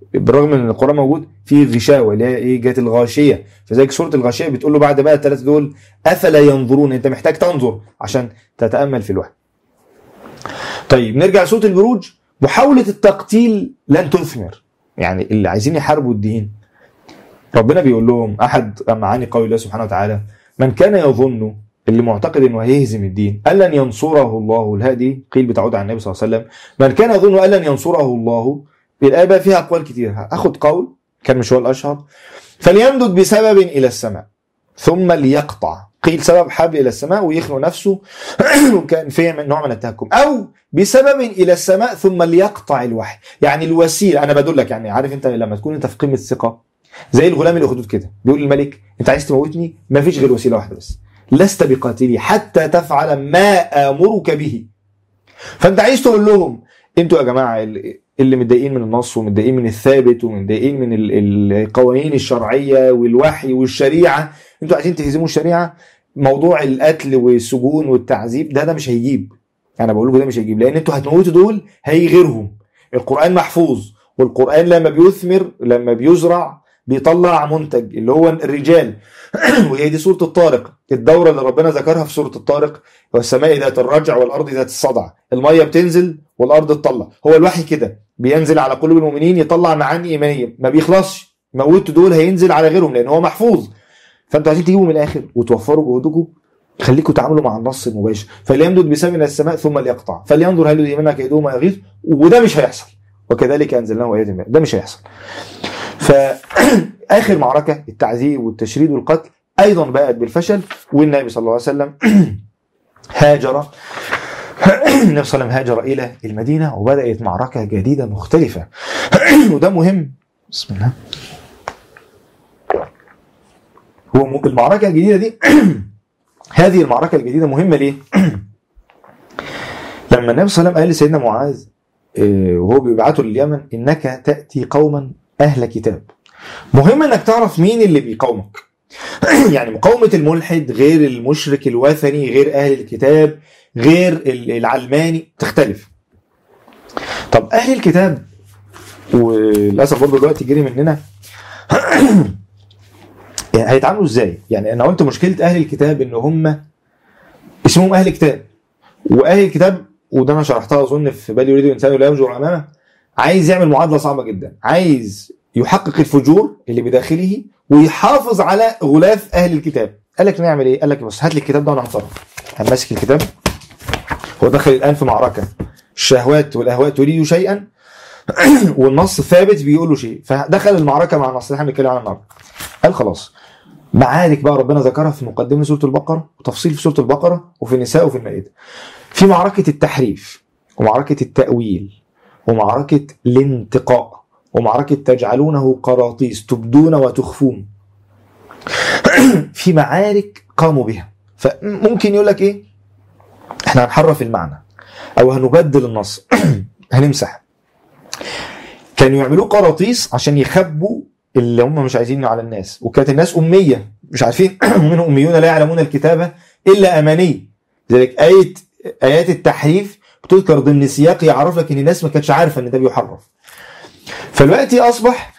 بالرغم من ان القران موجود في غشاوه اللي هي ايه جت الغاشيه فذلك سوره الغاشيه بتقول له بعد بقى الثلاثه دول افلا ينظرون انت محتاج تنظر عشان تتامل في الوحي طيب نرجع لسوره البروج محاوله التقتيل لن تثمر يعني اللي عايزين يحاربوا الدين ربنا بيقول لهم احد معاني قول الله سبحانه وتعالى من كان يظن اللي معتقد انه هيهزم الدين ان لن ينصره الله الهادي قيل بتعود عن النبي صلى الله عليه وسلم من كان يظن ان لن ينصره الله الايه بقى فيها اقوال كتير اخد قول كان مش هو الاشهر فليمدد بسبب الى السماء ثم ليقطع قيل سبب حبل الى السماء ويخنق نفسه وكان فيه من نوع من التهكم او بسبب الى السماء ثم ليقطع الوحي يعني الوسيله انا بدلك يعني عارف انت لما تكون انت في قمه الثقه زي الغلام الاخدود كده بيقول للملك انت عايز تموتني ما فيش غير وسيله واحده بس لست بقاتلي حتى تفعل ما امرك به فانت عايز تقول لهم انتوا يا جماعه اللي اللي متضايقين من النص ومتضايقين من الثابت ومتضايقين من ال- القوانين الشرعيه والوحي والشريعه انتوا عايزين تهزموا الشريعه موضوع القتل والسجون والتعذيب ده ده مش هيجيب انا بقول لكم ده مش هيجيب لان انتوا هتموتوا دول هيجي غيرهم القران محفوظ والقران لما بيثمر لما بيزرع بيطلع منتج اللي هو الرجال وهي دي سوره الطارق الدوره اللي ربنا ذكرها في سوره الطارق والسماء ذات الرجع والارض ذات الصدع الميه بتنزل والارض تطلع هو الوحي كده بينزل على قلوب المؤمنين يطلع معاني ايمانيه ما بيخلصش موتوا دول هينزل على غيرهم لان هو محفوظ فانتوا عايزين تجيبوا من الاخر وتوفروا جهودكم خليكم تعاملوا مع النص المباشر فليمدد بسبب من السماء ثم ليقطع فلينظر هل يؤمنك كيدهم ما يغيظ وده مش هيحصل وكذلك انزلناه ايات من- ده مش هيحصل فاخر معركه التعذيب والتشريد والقتل ايضا بقت بالفشل والنبي صلى الله عليه وسلم هاجر النبي صلى الله عليه وسلم هاجر الى المدينه وبدات معركه جديده مختلفه وده مهم بسم الله هو م- المعركه الجديده دي هذه المعركه الجديده مهمه ليه؟ لما النبي صلى الله عليه وسلم قال لسيدنا معاذ آه، وهو بيبعته لليمن انك تاتي قوما اهل كتاب مهم انك تعرف مين اللي بيقاومك يعني مقاومه الملحد غير المشرك الوثني غير اهل الكتاب غير ال- العلماني تختلف طب اهل الكتاب وللاسف برضه دلوقتي جري مننا يعني هيتعاملوا ازاي؟ يعني انا قلت مشكله اهل الكتاب ان هم اسمهم اهل كتاب واهل الكتاب وده انا شرحتها اظن في بل يريد الانسان لا يرجو امامه عايز يعمل معادله صعبه جدا عايز يحقق الفجور اللي بداخله ويحافظ على غلاف اهل الكتاب قال لك نعمل ايه؟ قال لك بص هات لي الكتاب ده وانا هتصرف قام ماسك الكتاب هو دخل الان في معركه الشهوات والاهواء تريد شيئا والنص ثابت بيقول له شيء فدخل المعركه مع النص اللي احنا بنتكلم عنه النهارده قال خلاص معارك بقى ربنا ذكرها في مقدمه سوره البقره وتفصيل في سوره البقره وفي النساء وفي المائده في معركه التحريف ومعركه التاويل ومعركه الانتقاء ومعركه تجعلونه قراطيس تبدون وتخفون في معارك قاموا بها فممكن يقول لك ايه احنا هنحرف المعنى او هنبدل النص هنمسح كانوا يعملوه قراطيس عشان يخبوا اللي هم مش عايزينه على الناس وكانت الناس اميه مش عارفين منهم اميون لا يعلمون الكتابه الا اماني لذلك ايه ايات التحريف بتذكر ضمن سياق يعرف لك ان الناس ما كانتش عارفه ان ده بيحرف فالوقت اصبح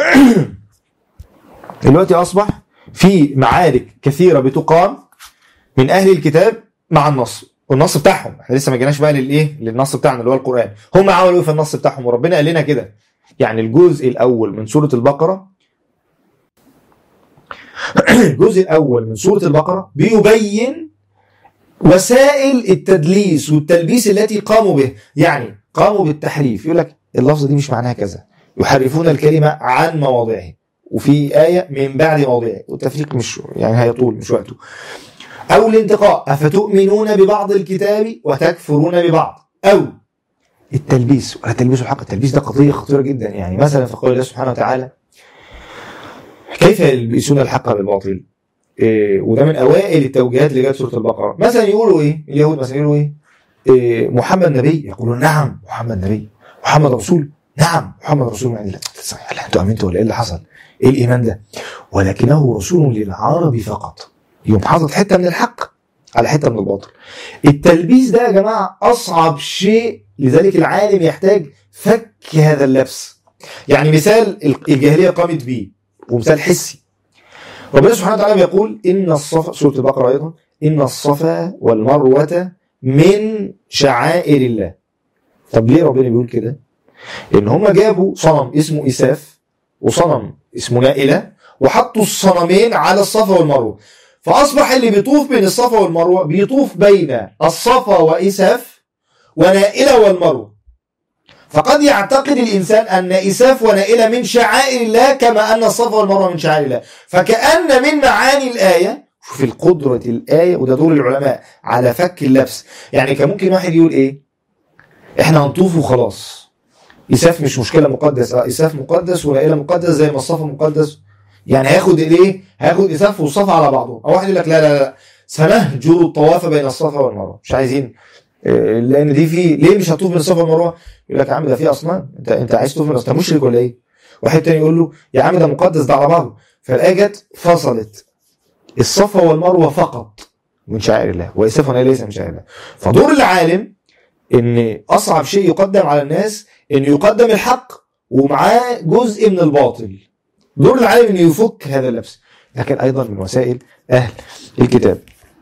الوقت اصبح في معارك كثيره بتقام من اهل الكتاب مع النص والنص بتاعهم احنا لسه ما جيناش بقى للايه للنص بتاعنا اللي هو القران هم عملوا ايه في النص بتاعهم وربنا قال لنا كده يعني الجزء الاول من سوره البقره الجزء الاول من سوره البقره بيبين وسائل التدليس والتلبيس التي قاموا به يعني قاموا بالتحريف يقول لك اللفظه دي مش معناها كذا يحرفون الكلمه عن مواضعه وفي ايه من بعد مواضعه والتفريق مش يعني هيطول مش وقته او الانتقاء افتؤمنون ببعض الكتاب وتكفرون ببعض او التلبيس ولا تلبيس الحق التلبيس ده قضيه خطيره جدا يعني مثلا في قول الله سبحانه وتعالى كيف يلبسون الحق بالباطل إيه وده من اوائل التوجيهات اللي جت سوره البقره مثلا يقولوا ايه اليهود مثلا يقولوا ايه, إيه محمد نبي يقولون نعم محمد نبي محمد رسول نعم محمد رسول من عند الله لا انتوا امنتوا ولا ايه اللي حصل؟ ايه الايمان ده؟ ولكنه رسول للعرب فقط يوم حاطط حته من الحق على حته من الباطل التلبيس ده يا جماعه اصعب شيء لذلك العالم يحتاج فك هذا اللبس يعني مثال الجاهليه قامت بيه ومثال حسي ربنا سبحانه وتعالى بيقول ان الصفا سوره البقره ايضا ان الصفا والمروه من شعائر الله طب ليه ربنا بيقول كده؟ ان هم جابوا صنم اسمه اساف وصنم اسمه نائله وحطوا الصنمين على الصفا والمروه فاصبح اللي بيطوف بين الصفا والمروه بيطوف بين الصفا واساف ونائله والمروه فقد يعتقد الانسان ان اساف ونائله من شعائر الله كما ان الصفا والمروه من شعائر الله فكان من معاني الايه في القدرة الآية وده دور العلماء على فك اللبس يعني كان ممكن واحد يقول إيه إحنا هنطوف وخلاص إساف مش مشكلة مقدس اه إساف مقدس ونائلة مقدس زي ما الصفا مقدس يعني هياخد الايه؟ هياخد اساف والصفا على بعضهم، او واحد يقول لك لا لا لا سنهجر الطواف بين الصفا والمروه، مش عايزين آه، لان دي في ليه مش هتطوف بين الصفا والمروه؟ يقول لك يا عم ده في اصنام، انت انت عايز تطوف بين اصنام مشرك ولا ايه؟ واحد تاني يقول له يا عم ده مقدس ده على بعضه، فالايه جت فصلت الصفا والمروه فقط من شعائر الله، واساف ونائلة ليس من شعائر الله. فدور العالم ان اصعب شيء يقدم على الناس انه يقدم الحق ومعاه جزء من الباطل. دور العالم انه يفك هذا اللبس لكن ايضا من وسائل اهل الكتاب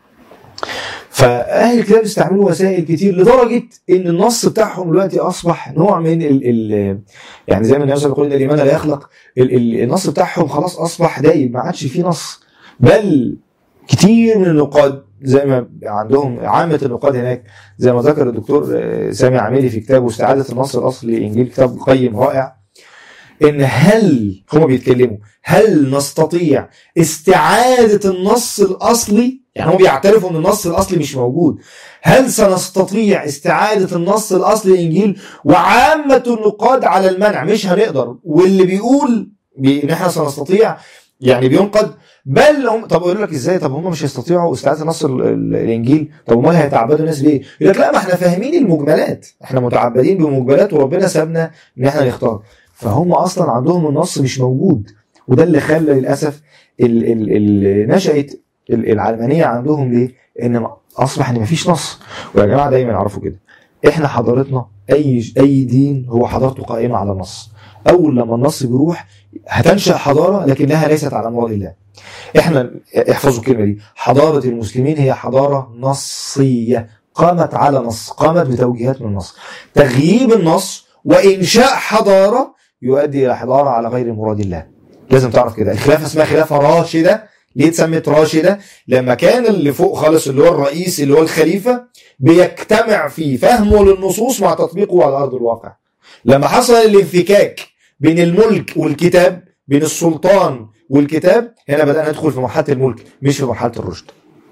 فاهل الكتاب استعملوا وسائل كتير لدرجه ان النص بتاعهم دلوقتي اصبح نوع من ال ال يعني زي ما النبي صلى الله عليه وسلم يقول ان الايمان لا يخلق ال ال النص بتاعهم خلاص اصبح دايب ما عادش فيه نص بل كتير من النقاد زي ما عندهم عامة النقاد هناك زي ما ذكر الدكتور آه، سامي عميلي في كتابه استعادة النص الأصلي لإنجيل كتاب قيم رائع ان هل هم بيتكلموا هل نستطيع استعادة النص الأصلي يعني هم بيعترفوا ان النص الأصلي مش موجود هل سنستطيع استعادة النص الأصلي للإنجيل وعامة النقاد على المنع مش هنقدر واللي بيقول بي- ان احنا سنستطيع يعني بينقد بل هم طب يقول لك ازاي طب هم مش هيستطيعوا استعاده نص ال- ال- الانجيل طب امال هيتعبدوا الناس ليه؟ يقول لك لا ما احنا فاهمين المجملات احنا متعبدين بمجملات وربنا سابنا ان احنا نختار فهم اصلا عندهم النص مش موجود وده اللي خلى للاسف ال ال ال نشأت ال- العلمانيه عندهم ليه؟ ان اصبح ان مفيش نص ويا جماعه دايما اعرفوا كده احنا حضارتنا اي اي دين هو حضارته قائمه على النص اول لما النص بيروح هتنشا حضاره لكنها ليست على مراد الله احنا احفظوا الكلمه دي حضاره المسلمين هي حضاره نصيه قامت على نص قامت بتوجيهات من النص تغييب النص وانشاء حضاره يؤدي الى حضاره على غير مراد الله لازم تعرف كده الخلافه اسمها خلافه راشده ليه اتسمت راشده لما كان اللي فوق خالص اللي هو الرئيس اللي هو الخليفه بيجتمع في فهمه للنصوص مع تطبيقه على ارض الواقع لما حصل الانفكاك بين الملك والكتاب بين السلطان والكتاب هنا بدأنا ندخل في مرحلة الملك مش في مرحلة الرشد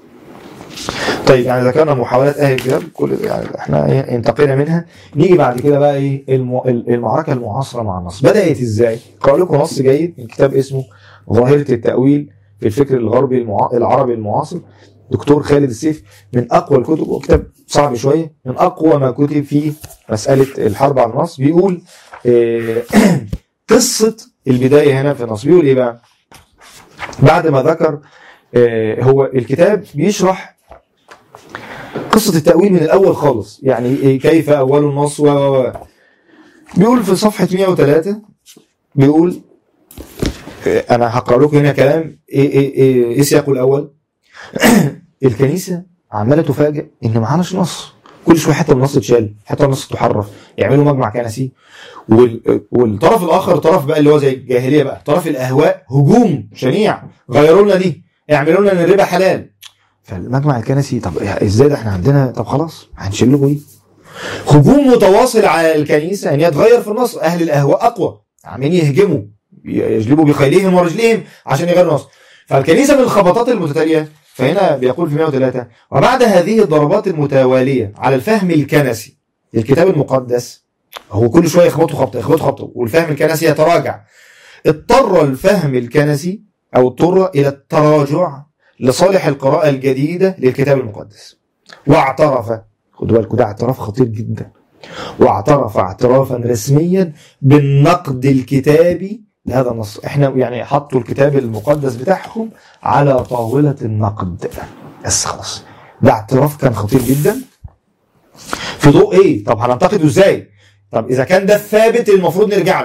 طيب يعني ذكرنا محاولات اهل الكتاب كل يعني احنا إيه انتقينا منها نيجي بعد كده بقى ايه الم- المعركه المعاصره مع النص بدات ازاي؟ قال لكم نص جيد من كتاب اسمه ظاهره التاويل في الفكر الغربي المع... العربي المعاصر دكتور خالد السيف من اقوى الكتب وكتاب صعب شويه من اقوى ما كتب في مساله الحرب على النص بيقول آه، قصه البدايه هنا في النص بيقول ايه بقى؟ بعد ما ذكر آه، هو الكتاب بيشرح قصة التأويل من الأول خالص يعني إيه كيف أول النص و و و. بيقول في صفحة 103 بيقول آه، أنا هقرأ لكم هنا كلام إيه إيه إيه, إيه سياقه الأول الكنيسة عمالة تفاجئ إن معناش نص كل شوية حتى النص اتشال حتى النص تحرف يعملوا مجمع كنسي وال... والطرف الآخر طرف بقى اللي هو زي الجاهلية بقى طرف الأهواء هجوم شنيع غيروا لنا دي اعملوا لنا ان الربا حلال فالمجمع الكنسي طب ازاي ده احنا عندنا طب خلاص هنشيل لكم دي هجوم متواصل على الكنيسه ان هي تغير في النص اهل الاهواء اقوى عمالين يهجموا يجلبوا بخيلهم ورجلهم عشان يغيروا النص فالكنيسه من الخبطات المتتاليه فهنا بيقول في 103 وبعد هذه الضربات المتواليه على الفهم الكنسي للكتاب المقدس هو كل شويه يخبطوا خبطه يخبطوا خبطه والفهم الكنسي يتراجع اضطر الفهم الكنسي او اضطر الى التراجع لصالح القراءة الجديدة للكتاب المقدس واعترف خدوا بالكم ده اعتراف خطير جدا واعترف اعترافا رسميا بالنقد الكتابي لهذا النص احنا يعني حطوا الكتاب المقدس بتاعهم على طاولة النقد بس خلاص ده اعتراف كان خطير جدا في ضوء ايه طب هننتقده ازاي طب اذا كان ده الثابت المفروض نرجع له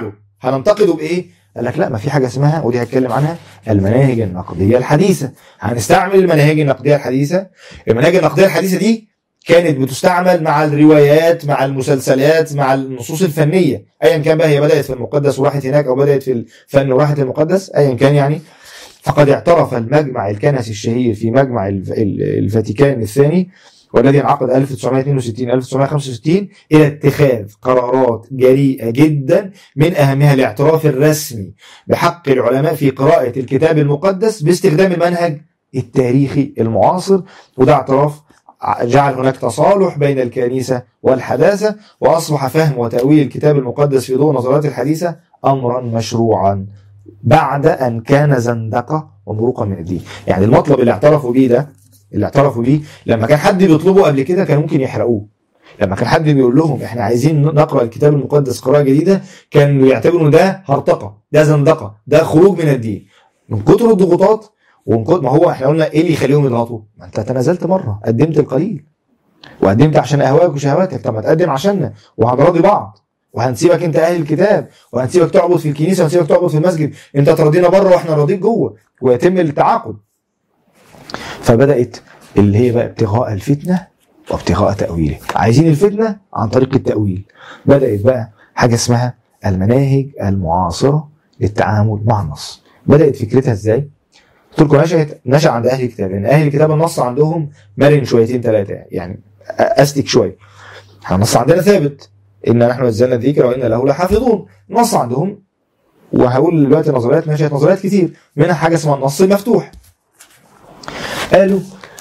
هننتقده بايه قال لك لا ما في حاجه اسمها ودي هتكلم عنها المناهج النقديه الحديثه هنستعمل المناهج النقديه الحديثه المناهج النقديه الحديثه دي كانت بتستعمل مع الروايات مع المسلسلات مع النصوص الفنيه ايا كان بقى هي بدات في المقدس وراحت هناك او بدات في الفن وراحت للمقدس ايا كان يعني فقد اعترف المجمع الكنسي الشهير في مجمع الف- ال- الفاتيكان الثاني والذي انعقد 1962 1965 الى اتخاذ قرارات جريئه جدا من اهمها الاعتراف الرسمي بحق العلماء في قراءه الكتاب المقدس باستخدام المنهج التاريخي المعاصر وده اعتراف جعل هناك تصالح بين الكنيسه والحداثه واصبح فهم وتاويل الكتاب المقدس في ضوء النظريات الحديثه امرا مشروعا بعد ان كان زندقه ومروقا من الدين يعني المطلب اللي اعترفوا بيه ده اللي اعترفوا بيه لما كان حد بيطلبه قبل كده كان ممكن يحرقوه لما كان حد بيقول لهم احنا عايزين نقرا الكتاب المقدس قراءه جديده كانوا يعتبروا ان ده هرطقه ده زندقه ده خروج من الدين من كتر الضغوطات ومن كتر ما هو احنا قلنا ايه اللي يخليهم يضغطوا؟ ما انت تنازلت مره قدمت القليل وقدمت عشان اهواك وشهواتك طب ما تقدم عشاننا وهنراضي بعض وهنسيبك انت اهل الكتاب وهنسيبك تعبد في الكنيسه وهنسيبك تعبد في المسجد انت ترضينا بره واحنا نرضيك جوه ويتم التعاقد فبدات اللي هي بقى ابتغاء الفتنه وابتغاء تاويله عايزين الفتنه عن طريق التاويل بدات بقى حاجه اسمها المناهج المعاصره للتعامل مع النص بدات فكرتها ازاي قلت لكم نشأت نشأ عند اهل الكتاب لان اهل الكتاب النص عندهم مرن شويتين ثلاثه يعني استك شويه احنا النص عندنا ثابت ان نحن نزلنا الذكر وان له لحافظون النص عندهم وهقول دلوقتي نظريات نشأت نظريات كتير منها حاجه اسمها النص المفتوح قالوا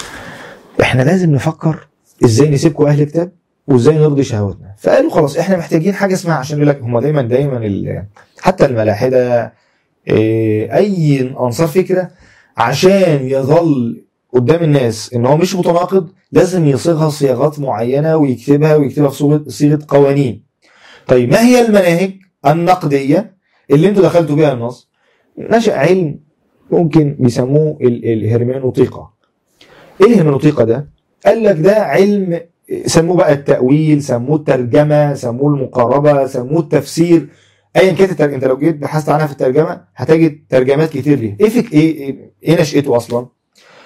احنا لازم نفكر ازاي نسيبكم اهل الكتاب وازاي نرضي شهواتنا فقالوا خلاص احنا محتاجين حاجه اسمها عشان يقول لك هم دايما دايما ال- حتى الملاحده إيه، اي انصار فكره عشان يظل قدام الناس ان هو مش متناقض لازم يصيغها صياغات معينه ويكتبها ويكتبها في صيغه صيغه قوانين. طيب ما هي المناهج النقديه اللي انتوا دخلتوا بيها النص؟ نشأ علم ممكن بيسموه ال- الهرمنوطيقه. ايه الهرمنوطيقه ده؟ قال لك ده علم سموه بقى التأويل، سموه الترجمه، سموه المقاربه، سموه التفسير، ايا كانت الترجمه انت لو جيت بحثت عنها في الترجمه هتجد ترجمات كتير ليه ايه فك ايه ايه, إيه نشأته اصلا آه،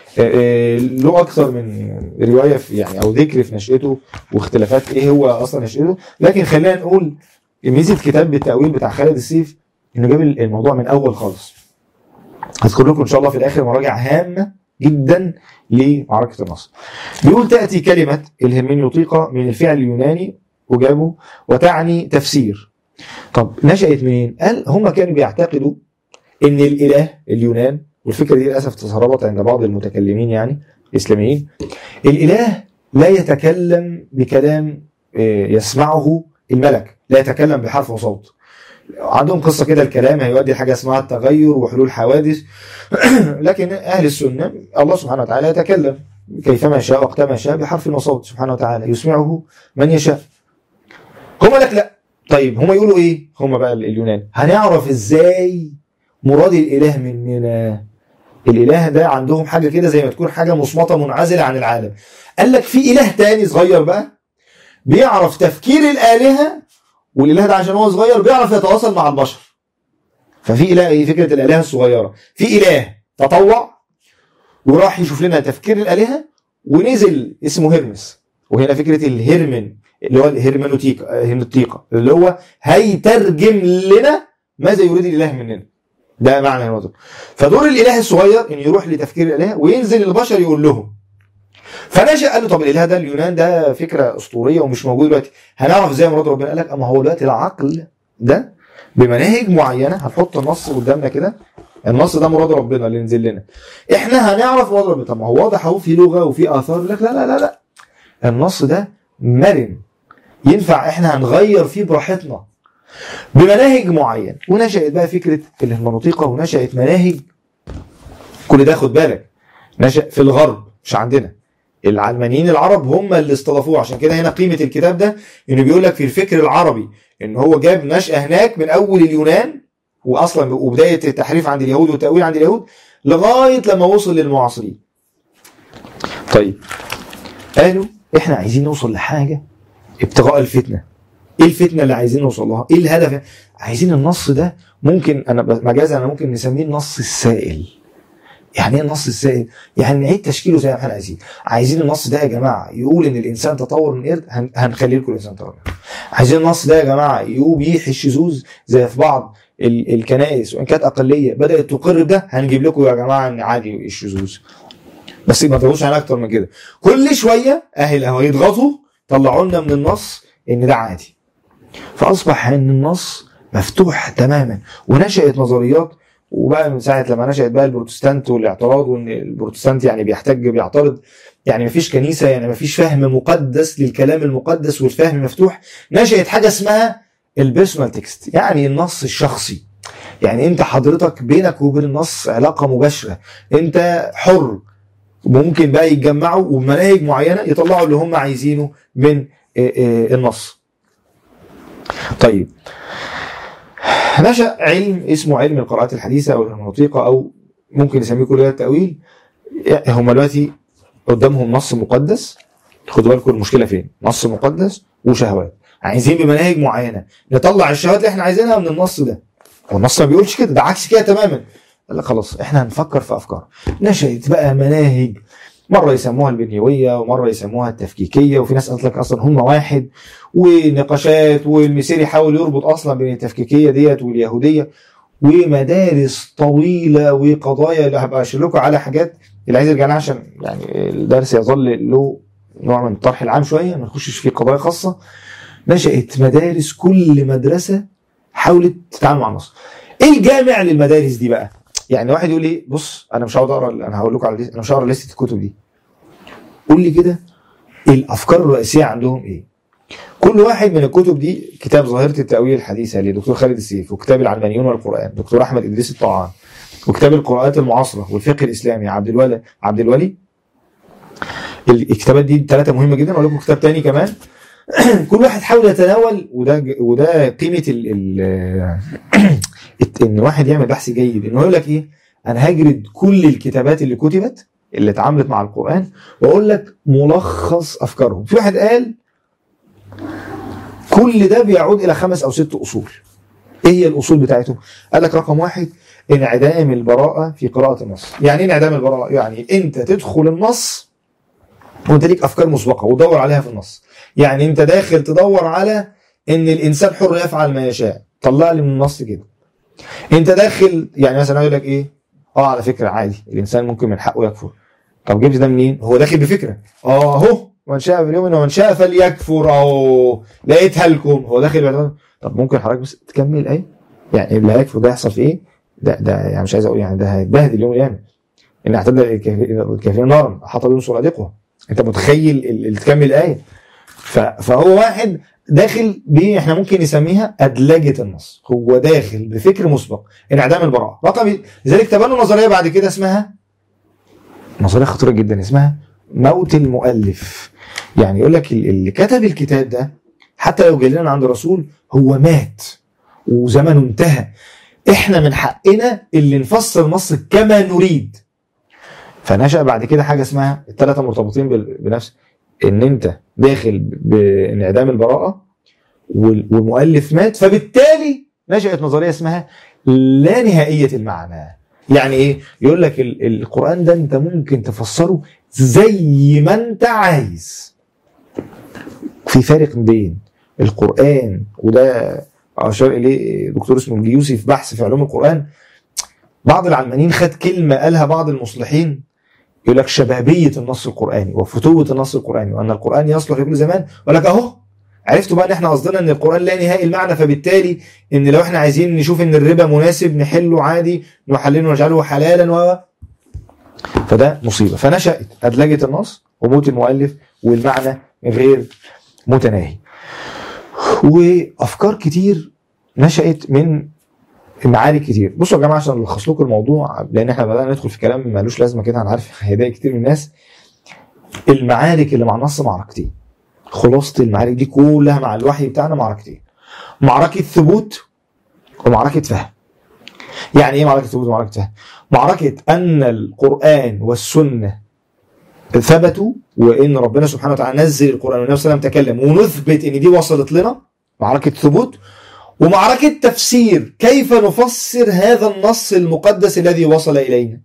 آه، له اكثر من روايه في يعني او ذكر في نشأته واختلافات ايه هو اصلا نشأته لكن خلينا نقول ميزه كتاب التأويل بتاع خالد السيف انه جاب الموضوع من اول خالص هذكر لكم ان شاء الله في الاخر مراجع هامه جدا لمعركه النصر بيقول تاتي كلمه الهرمنيوطيقه من الفعل اليوناني وجابه وتعني تفسير طب نشأت منين؟ قال هم كانوا بيعتقدوا ان الاله اليونان والفكره دي للاسف تسربت عند بعض المتكلمين يعني الاسلاميين الاله لا يتكلم بكلام آه، يسمعه الملك لا يتكلم بحرف وصوت عندهم قصه كده الكلام هيؤدي لحاجه اسمها التغير وحلول حوادث لكن اهل السنه الله سبحانه وتعالى يتكلم كيفما شاء وقتما شاء بحرف وصوت سبحانه وتعالى يسمعه من يشاء هم لك لا طيب هم يقولوا ايه هم بقى اليونان هنعرف ازاي مراد الاله مننا الاله ده عندهم حاجه كده زي ما تكون حاجه مصمته منعزله عن العالم قال لك في اله تاني صغير بقى بيعرف تفكير الالهه والاله ده عشان هو صغير بيعرف يتواصل مع البشر ففي اله ايه فكره الالهه الصغيره في اله تطوع وراح يشوف لنا تفكير الالهه ونزل اسمه هرمس وهنا فكره الهرمن اللي هو الهرمنوتيقا الهرمنوتيقا اللي هو هيترجم لنا ماذا يريد الاله مننا ده معنى النظر فدور الاله الصغير ان يروح لتفكير الاله وينزل البشر يقول لهم فنشأ قال له طب الاله ده اليونان ده فكره اسطوريه ومش موجود دلوقتي هنعرف ازاي مراد ربنا قال لك اما هو دلوقتي العقل ده بمناهج معينه هنحط النص قدامنا كده النص ده مراد ربنا اللي نزل لنا احنا هنعرف مراد ربنا طب ما هو واضح اهو في لغه وفي اثار يقول لك لا لا لا لا النص ده مرن ينفع احنا هنغير فيه براحتنا بمناهج معين ونشأت بقى فكرة الهرمنوطيقة ونشأت مناهج كل ده خد بالك نشأ في الغرب مش عندنا العلمانيين العرب هم اللي استضافوه عشان كده هنا قيمة الكتاب ده انه بيقول لك في الفكر العربي ان هو جاب نشأة هناك من اول اليونان واصلا وبداية التحريف عند اليهود والتأويل عند اليهود لغاية لما وصل للمعاصرين طيب قالوا احنا عايزين نوصل لحاجة ابتغاء الفتنة ايه الفتنه اللي عايزين نوصل لها ايه الهدف عايزين النص ده ممكن انا ب- مجازا انا ممكن نسميه النص السائل يعني ايه النص السائل يعني نعيد تشكيله زي ما احنا عايزين عايزين النص ده يا جماعه يقول ان الانسان تطور من قرد هن- هنخلي لكم الانسان تطور من قرد. عايزين النص ده يا جماعه يقول بيحيي الشذوذ زي في بعض ال- الكنائس وان كانت اقليه بدات تقر بده هنجيب لكم يا جماعه ان عادي الشذوذ بس ما تقولوش على اكتر من كده كل شويه اهل اهو يضغطوا طلعوا لنا من النص ان ده عادي فاصبح ان النص مفتوح تماما ونشات نظريات وبقى من ساعه لما نشات بقى البروتستانت والاعتراض وان البروتستانت يعني بيحتج بيعترض يعني مفيش كنيسه يعني مفيش فهم مقدس للكلام المقدس والفهم مفتوح نشات حاجه اسمها البيرسونال تكست يعني النص الشخصي يعني انت حضرتك بينك وبين النص علاقه مباشره انت حر ممكن بقى يتجمعوا وبمناهج معينه يطلعوا اللي هم عايزينه من آه، آه، النص. طيب نشا علم اسمه علم القراءات الحديثه او الهرمنوطيقه او ممكن نسميه كليه التاويل هم دلوقتي قدامهم نص مقدس خدوا بالكم المشكله فين؟ نص مقدس وشهوات عايزين بمناهج معينه نطلع الشهوات اللي احنا عايزينها من النص ده هو النص ما بيقولش كده ده عكس كده تماما قال لك خلاص احنا هنفكر في افكار نشأت بقى مناهج مره يسموها البنيويه ومره يسموها التفكيكيه وفي ناس قالت لك اصلا هم واحد ونقاشات والمسيري حاول يربط اصلا بين التفكيكيه ديت واليهوديه ومدارس طويله وقضايا اللي هبقى اشير لكم على حاجات اللي عايز يرجع لها عشان يعني الدرس يظل له نوع من الطرح العام شويه ما نخشش في قضايا خاصه نشأت مدارس كل مدرسه حاولت تتعامل مع النص ايه الجامع للمدارس دي بقى؟ يعني واحد يقول لي بص انا مش هقعد اقرا انا هقول لكم على انا مش هقرا لسته الكتب دي قول لي كده الافكار الرئيسيه عندهم ايه؟ كل واحد من الكتب دي كتاب ظاهره التاويل الحديثه لدكتور خالد السيف وكتاب العلمانيون والقران دكتور احمد ادريس الطعان وكتاب القراءات المعاصره والفقه الاسلامي عبد الولي عبد الولي الكتابات دي ثلاثه مهمه جدا اقول لكم كتاب تاني كمان كل واحد حاول يتناول وده وده قيمه ال ال ان واحد يعمل بحث جيد انه يقول لك ايه انا هجرد كل الكتابات اللي كتبت اللي اتعاملت مع القران واقول لك ملخص افكارهم في واحد قال كل ده بيعود الى خمس او ست اصول ايه هي الاصول بتاعته قال لك رقم واحد انعدام البراءه في قراءه النص يعني ايه انعدام البراءه يعني انت تدخل النص وانت ليك افكار مسبقه وتدور عليها في النص يعني انت داخل تدور على ان الانسان حر يفعل ما يشاء طلع لي من النص كده انت داخل يعني مثلا يقول لك ايه اه على فكره عادي الانسان ممكن من حقه يكفر طب جبت ده منين هو داخل بفكره اه اهو من شاء باليوم ومن شاء فليكفر اهو لقيتها لكم هو داخل بعد طب ممكن حضرتك بس تكمل الايه يعني اللي هيكفر ده يحصل في ايه ده ده يعني مش عايز اقول يعني ده هيتبهدل يوم القيامه ان اعتدى الكافرين نارا احاط بهم سرادقها انت متخيل اللي تكمل الايه ف- فهو واحد داخل ب احنا ممكن نسميها ادلجه النص هو داخل بفكر مسبق انعدام البراءه رقم لذلك تبنوا نظريه بعد كده اسمها نظريه خطيره جدا اسمها موت المؤلف يعني يقول لك ال- اللي كتب الكتاب ده حتى لو جاي لنا عند الرسول هو مات وزمنه انتهى احنا من حقنا اللي نفسر النص كما نريد فنشأ بعد كده حاجه اسمها الثلاثه مرتبطين بال- بنفس ان انت داخل بانعدام البراءه وال- والمؤلف مات فبالتالي نشأت نظريه اسمها لا نهائيه المعنى يعني ايه يقول لك ال- القران ده انت ممكن تفسره زي ما انت عايز في فارق بين القران وده اشار اليه دكتور اسمه الجيوسي في بحث في علوم القران بعض العلمانيين خد كلمه قالها بعض المصلحين يقول لك شبابيه النص القراني وفتوه النص القراني وان القران يصلح لكل زمان يقول لك اهو عرفتوا بقى ان احنا قصدنا ان القران لا نهائي المعنى فبالتالي ان لو احنا عايزين نشوف ان الربا مناسب نحله عادي نحلله ونجعله حلالا و فده مصيبه فنشات ادلجه النص وموت المؤلف والمعنى غير متناهي وافكار كتير نشات من معارك كتير بصوا يا جماعه عشان نلخص لكم الموضوع لان احنا بدانا ندخل في كلام مالوش لازمه كده انا عارف هيضايق كتير من الناس المعارك اللي مع النص معركتين خلاصه المعارك دي كلها مع الوحي بتاعنا معركتين معركه ثبوت ومعركه فهم يعني ايه معركه ثبوت ومعركه فهم معركه ان القران والسنه ثبتوا وان ربنا سبحانه وتعالى نزل القران والنبي صلى الله عليه وسلم تكلم ونثبت ان دي وصلت لنا معركة ثبوت ومعركة تفسير كيف نفسر هذا النص المقدس الذي وصل إلينا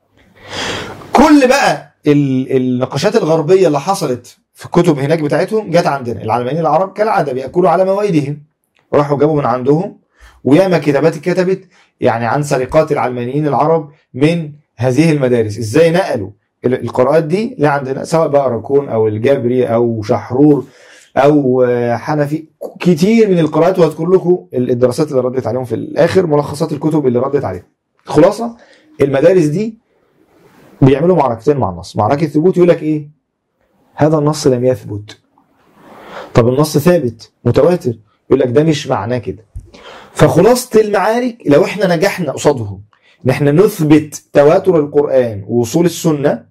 كل بقى ال- النقاشات الغربية اللي حصلت في الكتب هناك بتاعتهم جت عندنا العلمانيين العرب كالعادة بيأكلوا على موائدهم راحوا جابوا من عندهم وياما كتابات اتكتبت يعني عن سرقات العلمانيين العرب من هذه المدارس ازاي نقلوا ال- القراءات دي لعندنا سواء بقى راكون او الجبري او شحرور او آه، حنفي كتير من القراءات وهذكر لكم الدراسات اللي ردت عليهم في الاخر ملخصات الكتب اللي ردت عليهم خلاصه المدارس دي بيعملوا معركتين مع النص معركه ثبوت يقول لك ايه هذا النص لم يثبت طب النص ثابت متواتر يقول لك ده مش معناه كده فخلاصه المعارك لو احنا نجحنا قصادهم ان احنا نثبت تواتر القران ووصول السنه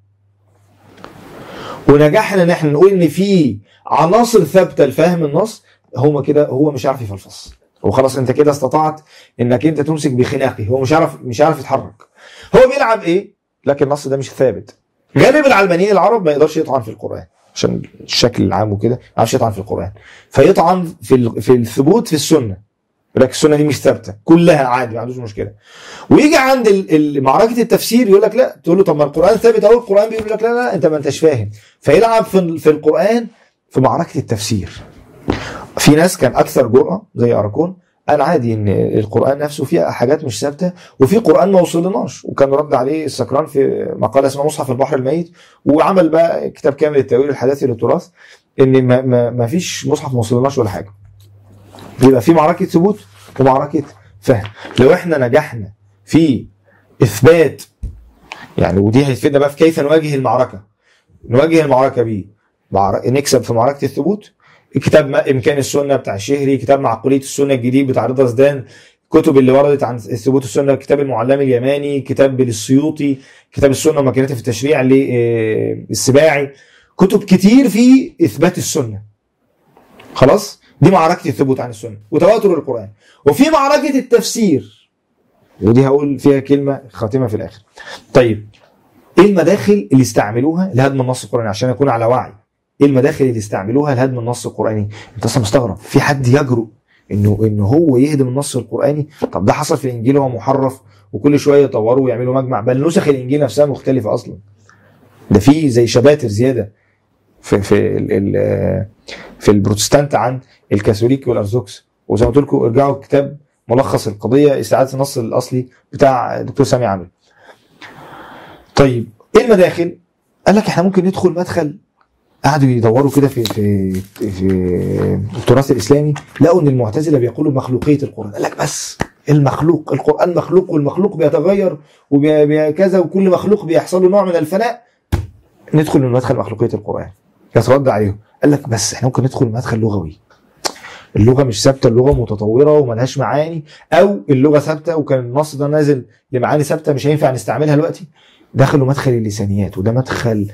ونجحنا ان احنا نقول ان في عناصر ثابته لفهم النص هو كده هو مش عارف يفلفص هو خلاص انت كده استطعت انك انت تمسك بخناقه هو مش عارف مش عارف يتحرك هو بيلعب ايه لكن النص ده مش ثابت غالب العلمانيين العرب ما يقدرش يطعن في القران عشان الشكل العام وكده ما يعرفش يطعن في القران فيطعن في ال- في الثبوت في السنه يقول لك السنه دي مش ثابته كلها عادي ما عندوش مشكله ويجي عند ال- ال- معركه التفسير يقول لك لا تقول له طب ما القران ثابت اهو القران بيقول لك لا لا انت ما انتش فاهم فيلعب في ال- في القران في معركه التفسير في ناس كان اكثر جرأه زي اراكون قال عادي ان القران نفسه فيه حاجات مش ثابته وفي قران ما وصلناش وكان رد عليه السكران في مقاله اسمها مصحف البحر الميت وعمل بقى كتاب كامل التاويل الحداثي للتراث ان ما, ما, ما فيش مصحف ما وصلناش ولا حاجه يبقى في معركه ثبوت ومعركه فهم لو احنا نجحنا في اثبات يعني ودي هتفيدنا بقى في كيف نواجه المعركه نواجه المعركه بيه معر... نكسب في معركه الثبوت كتاب ما امكان السنه بتاع الشهري كتاب معقوليه السنه الجديد بتاع رضا زدان الكتب اللي وردت عن ثبوت السنه كتاب المعلم اليماني كتاب للسيوطي كتاب السنه ومكانتها في التشريع للسباعي كتب كتير في اثبات السنه خلاص دي معركه الثبوت عن السنه وتواتر القران وفي معركه التفسير ودي هقول فيها كلمه خاتمه في الاخر طيب ايه المداخل اللي استعملوها لهدم النص القراني عشان اكون على وعي ايه المداخل اللي استعملوها لهدم النص القراني انت اصلا مستغرب في حد يجرؤ انه انه هو يهدم النص القراني طب ده حصل في الانجيل هو محرف وكل شويه يطوروا ويعملوا مجمع بل نسخ الانجيل نفسها مختلفه اصلا ده في زي شباتر زياده في في ال ال في البروتستانت عن الكاثوليك والارثوذكس وزي ما قلت لكم ارجعوا كتاب ملخص القضيه استعاده النص الاصلي بتاع الدكتور سامي عامر طيب ايه المداخل؟ قال لك احنا ممكن ندخل مدخل قعدوا يدوروا كده في في في التراث الاسلامي لقوا ان المعتزله بيقولوا مخلوقيه القران قال لك بس المخلوق القران مخلوق والمخلوق بيتغير وكذا وكل مخلوق بيحصل له نوع من الفناء ندخل من مدخل مخلوقيه القران يترد عليهم قال لك بس احنا ممكن ندخل مدخل لغوي اللغه مش ثابته اللغه متطوره وملهاش معاني او اللغه ثابته وكان النص ده نازل لمعاني ثابته مش هينفع نستعملها دلوقتي دخلوا مدخل اللسانيات وده مدخل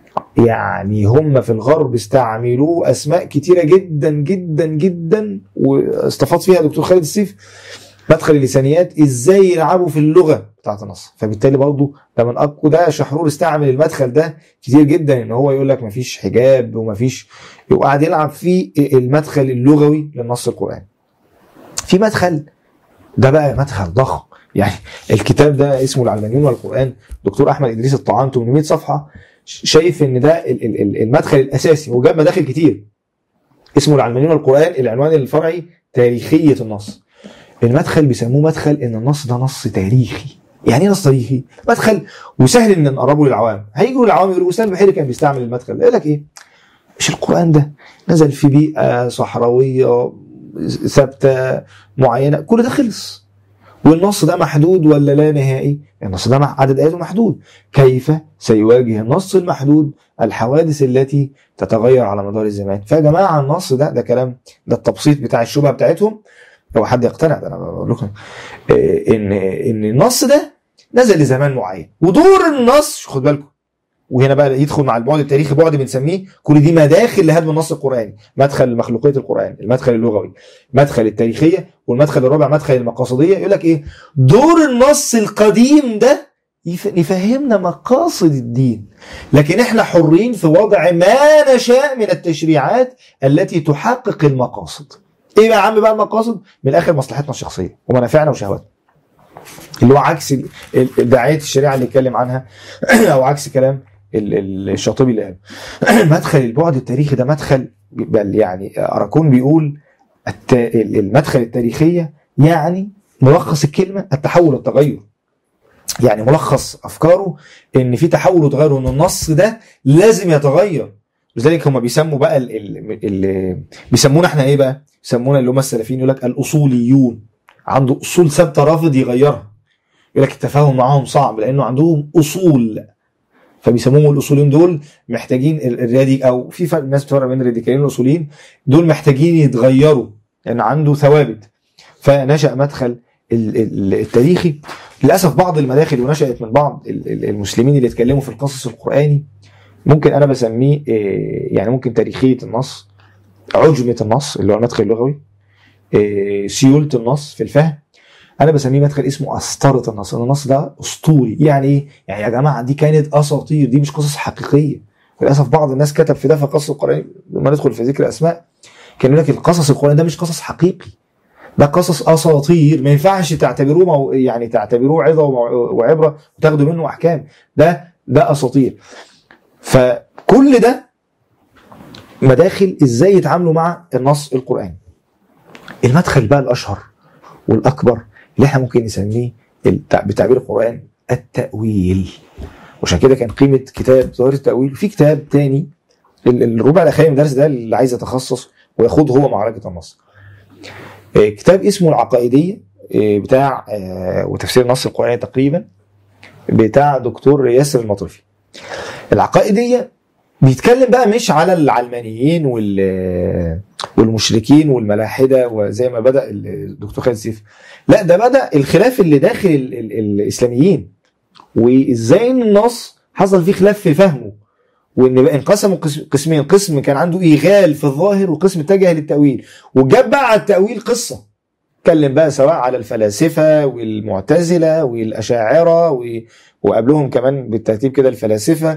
يعني هم في الغرب استعملوه اسماء كتيره جدا جدا جدا واستفاض فيها دكتور خالد السيف مدخل اللسانيات ازاي يلعبوا في اللغه بتاعت النص فبالتالي برضه ده من اقوى ده شحرور استعمل المدخل ده كتير جدا ان هو يقول لك مفيش حجاب ومفيش وقعد يلعب في المدخل اللغوي للنص القراني في مدخل ده بقى مدخل ضخم يعني الكتاب ده اسمه العلمانيون والقران دكتور احمد ادريس الطعام 800 صفحه شايف ان ده المدخل الاساسي هو جاب مداخل كتير اسمه العلمانيون والقران العنوان الفرعي تاريخيه النص المدخل بيسموه مدخل ان النص ده نص تاريخي يعني ايه نص تاريخي؟ مدخل وسهل ان نقربه للعوام هيجوا العوام يقولوا وسام البحيري كان بيستعمل المدخل يقول لك ايه؟ مش القران ده نزل في بيئه صحراويه ثابته معينه كل ده خلص والنص ده محدود ولا لا نهائي؟ النص ده عدد اياته محدود كيف سيواجه النص المحدود الحوادث التي تتغير على مدار الزمان فيا جماعه النص ده ده كلام ده التبسيط بتاع الشبهه بتاعتهم لو حد يقتنع ده انا بقول لكم ان ان النص ده نزل لزمان معين ودور النص خد بالكم وهنا بقى يدخل مع البعد التاريخي بعد بنسميه كل دي مداخل لهدم النص القراني مدخل مخلوقيه القران المدخل اللغوي مدخل التاريخيه والمدخل الرابع مدخل المقاصديه يقول لك ايه دور النص القديم ده يفهمنا مقاصد الدين لكن احنا حرين في وضع ما نشاء من التشريعات التي تحقق المقاصد ايه بقى يا عم بقى المقاصد من الاخر مصلحتنا الشخصيه ومنافعنا وشهواتنا اللي هو عكس ال- ال- داعيه الشريعه اللي اتكلم عنها او عكس كلام ال- ال- الشاطبي اللي قاله مدخل البعد التاريخي ده مدخل بل يعني اراكون بيقول الت- ال- المدخل التاريخيه يعني ملخص الكلمه التحول والتغير يعني ملخص افكاره ان في تحول وتغير وان النص ده لازم يتغير لذلك هم بيسموا بقى ال ال ال بيسمونا احنا ايه بقى؟ بيسمونا اللي هم السلفيين يقول لك الاصوليون عنده اصول ثابته رافض يغيرها يقول لك التفاهم معاهم صعب لانه عندهم اصول فبيسموهم الاصوليين دول محتاجين ال- الرادي او في فرق الناس بتفرق بين الراديكاليين والاصوليين دول محتاجين يتغيروا لان عنده ثوابت فنشا مدخل ال- ال- التاريخي للاسف بعض المداخل ونشات من بعض ال- ال- المسلمين اللي اتكلموا في القصص القراني ممكن انا بسميه إيه، يعني ممكن تاريخيه النص عجمه النص اللي هو المدخل اللغوي إيه، سيوله النص في الفهم انا بسميه مدخل اسمه اسطره النص لأن النص ده اسطوري يعني ايه يعني يا جماعه دي كانت اساطير دي مش قصص حقيقيه للاسف بعض الناس كتب في ده في قصص القران لما ندخل في ذكر اسماء كان يقول لك القصص القرآن ده مش قصص حقيقي ده قصص اساطير ما ينفعش تعتبروه مو يعني تعتبروه عظه ومو- وعبره وتاخدوا منه احكام ده ده اساطير فكل ده مداخل ازاي يتعاملوا مع النص القراني المدخل بقى الاشهر والاكبر اللي احنا ممكن نسميه التع- بتعبير القران التاويل وعشان كده كان قيمه كتاب ظاهره التاويل في كتاب تاني ال- الربع الاخير من الدرس ده اللي عايز يتخصص ويخوض هو معركه النص آه، كتاب اسمه العقائديه آه، بتاع آه، وتفسير النص القراني تقريبا بتاع دكتور ياسر المطرفي العقائديه بيتكلم بقى مش على العلمانيين وال والمشركين والملاحده وزي ما بدا الدكتور خالد سيف لا ده بدا الخلاف اللي داخل ال ال الاسلاميين وازاي ان النص حصل فيه خلاف في فهمه وان بقى انقسموا قسم- قسمين قسم كان عنده ايغال في الظاهر وقسم اتجه للتاويل وجاب بقى على التاويل قصه اتكلم بقى سواء على الفلاسفه والمعتزله والاشاعره و... وقبلهم كمان بالترتيب كده الفلاسفه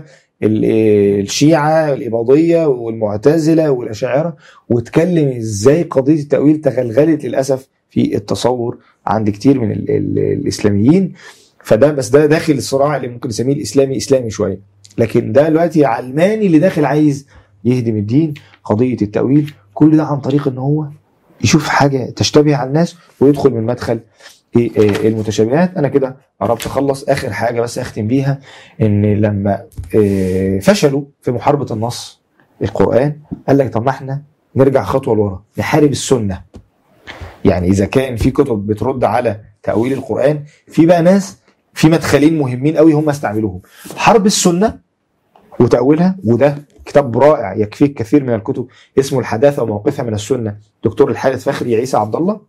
ال- الشيعه الاباضيه والمعتزله والاشاعره واتكلم ازاي قضيه التاويل تغلغلت للاسف في التصور عند كتير من ال ال الاسلاميين فده بس ده داخل الصراع اللي ممكن نسميه الاسلامي اسلامي شويه لكن ده دلوقتي علماني اللي داخل عايز يهدم الدين قضيه التاويل كل ده عن طريق ان هو يشوف حاجه تشتبه على الناس ويدخل من مدخل إيه إيه المتشابهات انا كده قربت اخلص اخر حاجه بس اختم بيها ان لما إيه فشلوا في محاربه النص القران قال لك طب ما احنا نرجع خطوه لورا نحارب السنه يعني اذا كان في كتب بترد على تاويل القران في بقى ناس في مدخلين مهمين قوي هم استعملوهم حرب السنه وتاويلها وده كتاب رائع يكفيك كثير من الكتب اسمه الحداثه وموقفها من السنه دكتور الحارث فخري عيسى عبد الله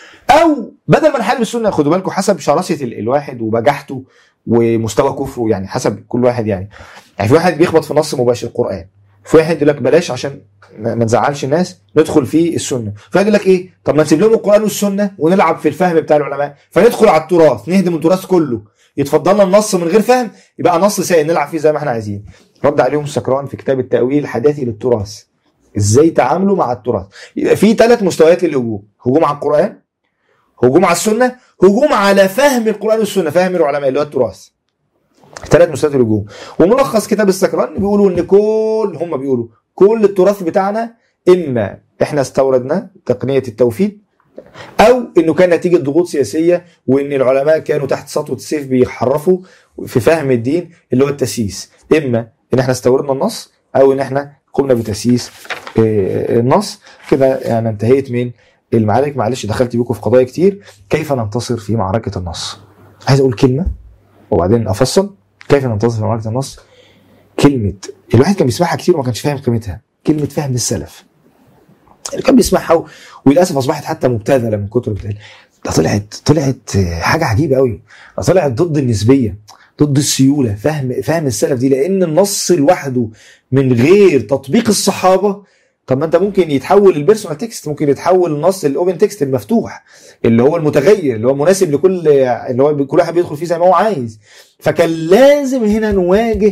او بدل ما نحارب السنه خدوا بالكم حسب شراسه ال- الواحد وبجاحته ومستوى كفره يعني حسب كل واحد يعني يعني في واحد بيخبط في نص مباشر القران في واحد يقول لك بلاش عشان ما ما نزعلش الناس ندخل في السنه في واحد يقول لك ايه طب ما نسيب لهم القران والسنه ونلعب في الفهم بتاع العلماء فندخل على التراث نهدم التراث كله يتفضل لنا النص من غير فهم يبقى نص سائل نلعب فيه زي ما احنا عايزين رد عليهم السكران في كتاب التاويل الحداثي للتراث ازاي تعاملوا مع التراث يبقى في ثلاث مستويات للهجوم هجوم على القران هجوم على السنه هجوم على فهم القران والسنه فهم العلماء اللي هو التراث ثلاث مستويات الهجوم وملخص كتاب السكران بيقولوا ان كل هم بيقولوا كل التراث بتاعنا اما احنا استوردناه تقنيه التوفيق او انه كان نتيجه ضغوط سياسيه وان العلماء كانوا تحت سطوه السيف بيحرفوا في فهم الدين اللي هو التسييس اما ان احنا استوردنا النص او ان احنا قمنا بتسييس آه، النص كده يعني انتهيت من المعارك معلش دخلت بيكم في قضايا كتير كيف ننتصر في معركه النص عايز اقول كلمه وبعدين افصل كيف ننتصر في معركه النص كلمه الواحد كان بيسمعها كتير وما كانش فاهم قيمتها كلمه فهم السلف اللي كان بيسمعها و... وللاسف اصبحت حتى مبتذله من كتر البتاع ده طلعت طلعت حاجه عجيبه قوي ده طلعت ضد النسبيه ضد السيوله فهم فهم السلف دي لان النص لوحده من غير تطبيق الصحابه طب ما انت ممكن يتحول البيرسونال تكست ممكن يتحول النص الاوبن تكست المفتوح اللي هو المتغير اللي هو مناسب لكل اللي هو كل واحد بيدخل فيه زي ما هو عايز فكان لازم هنا نواجه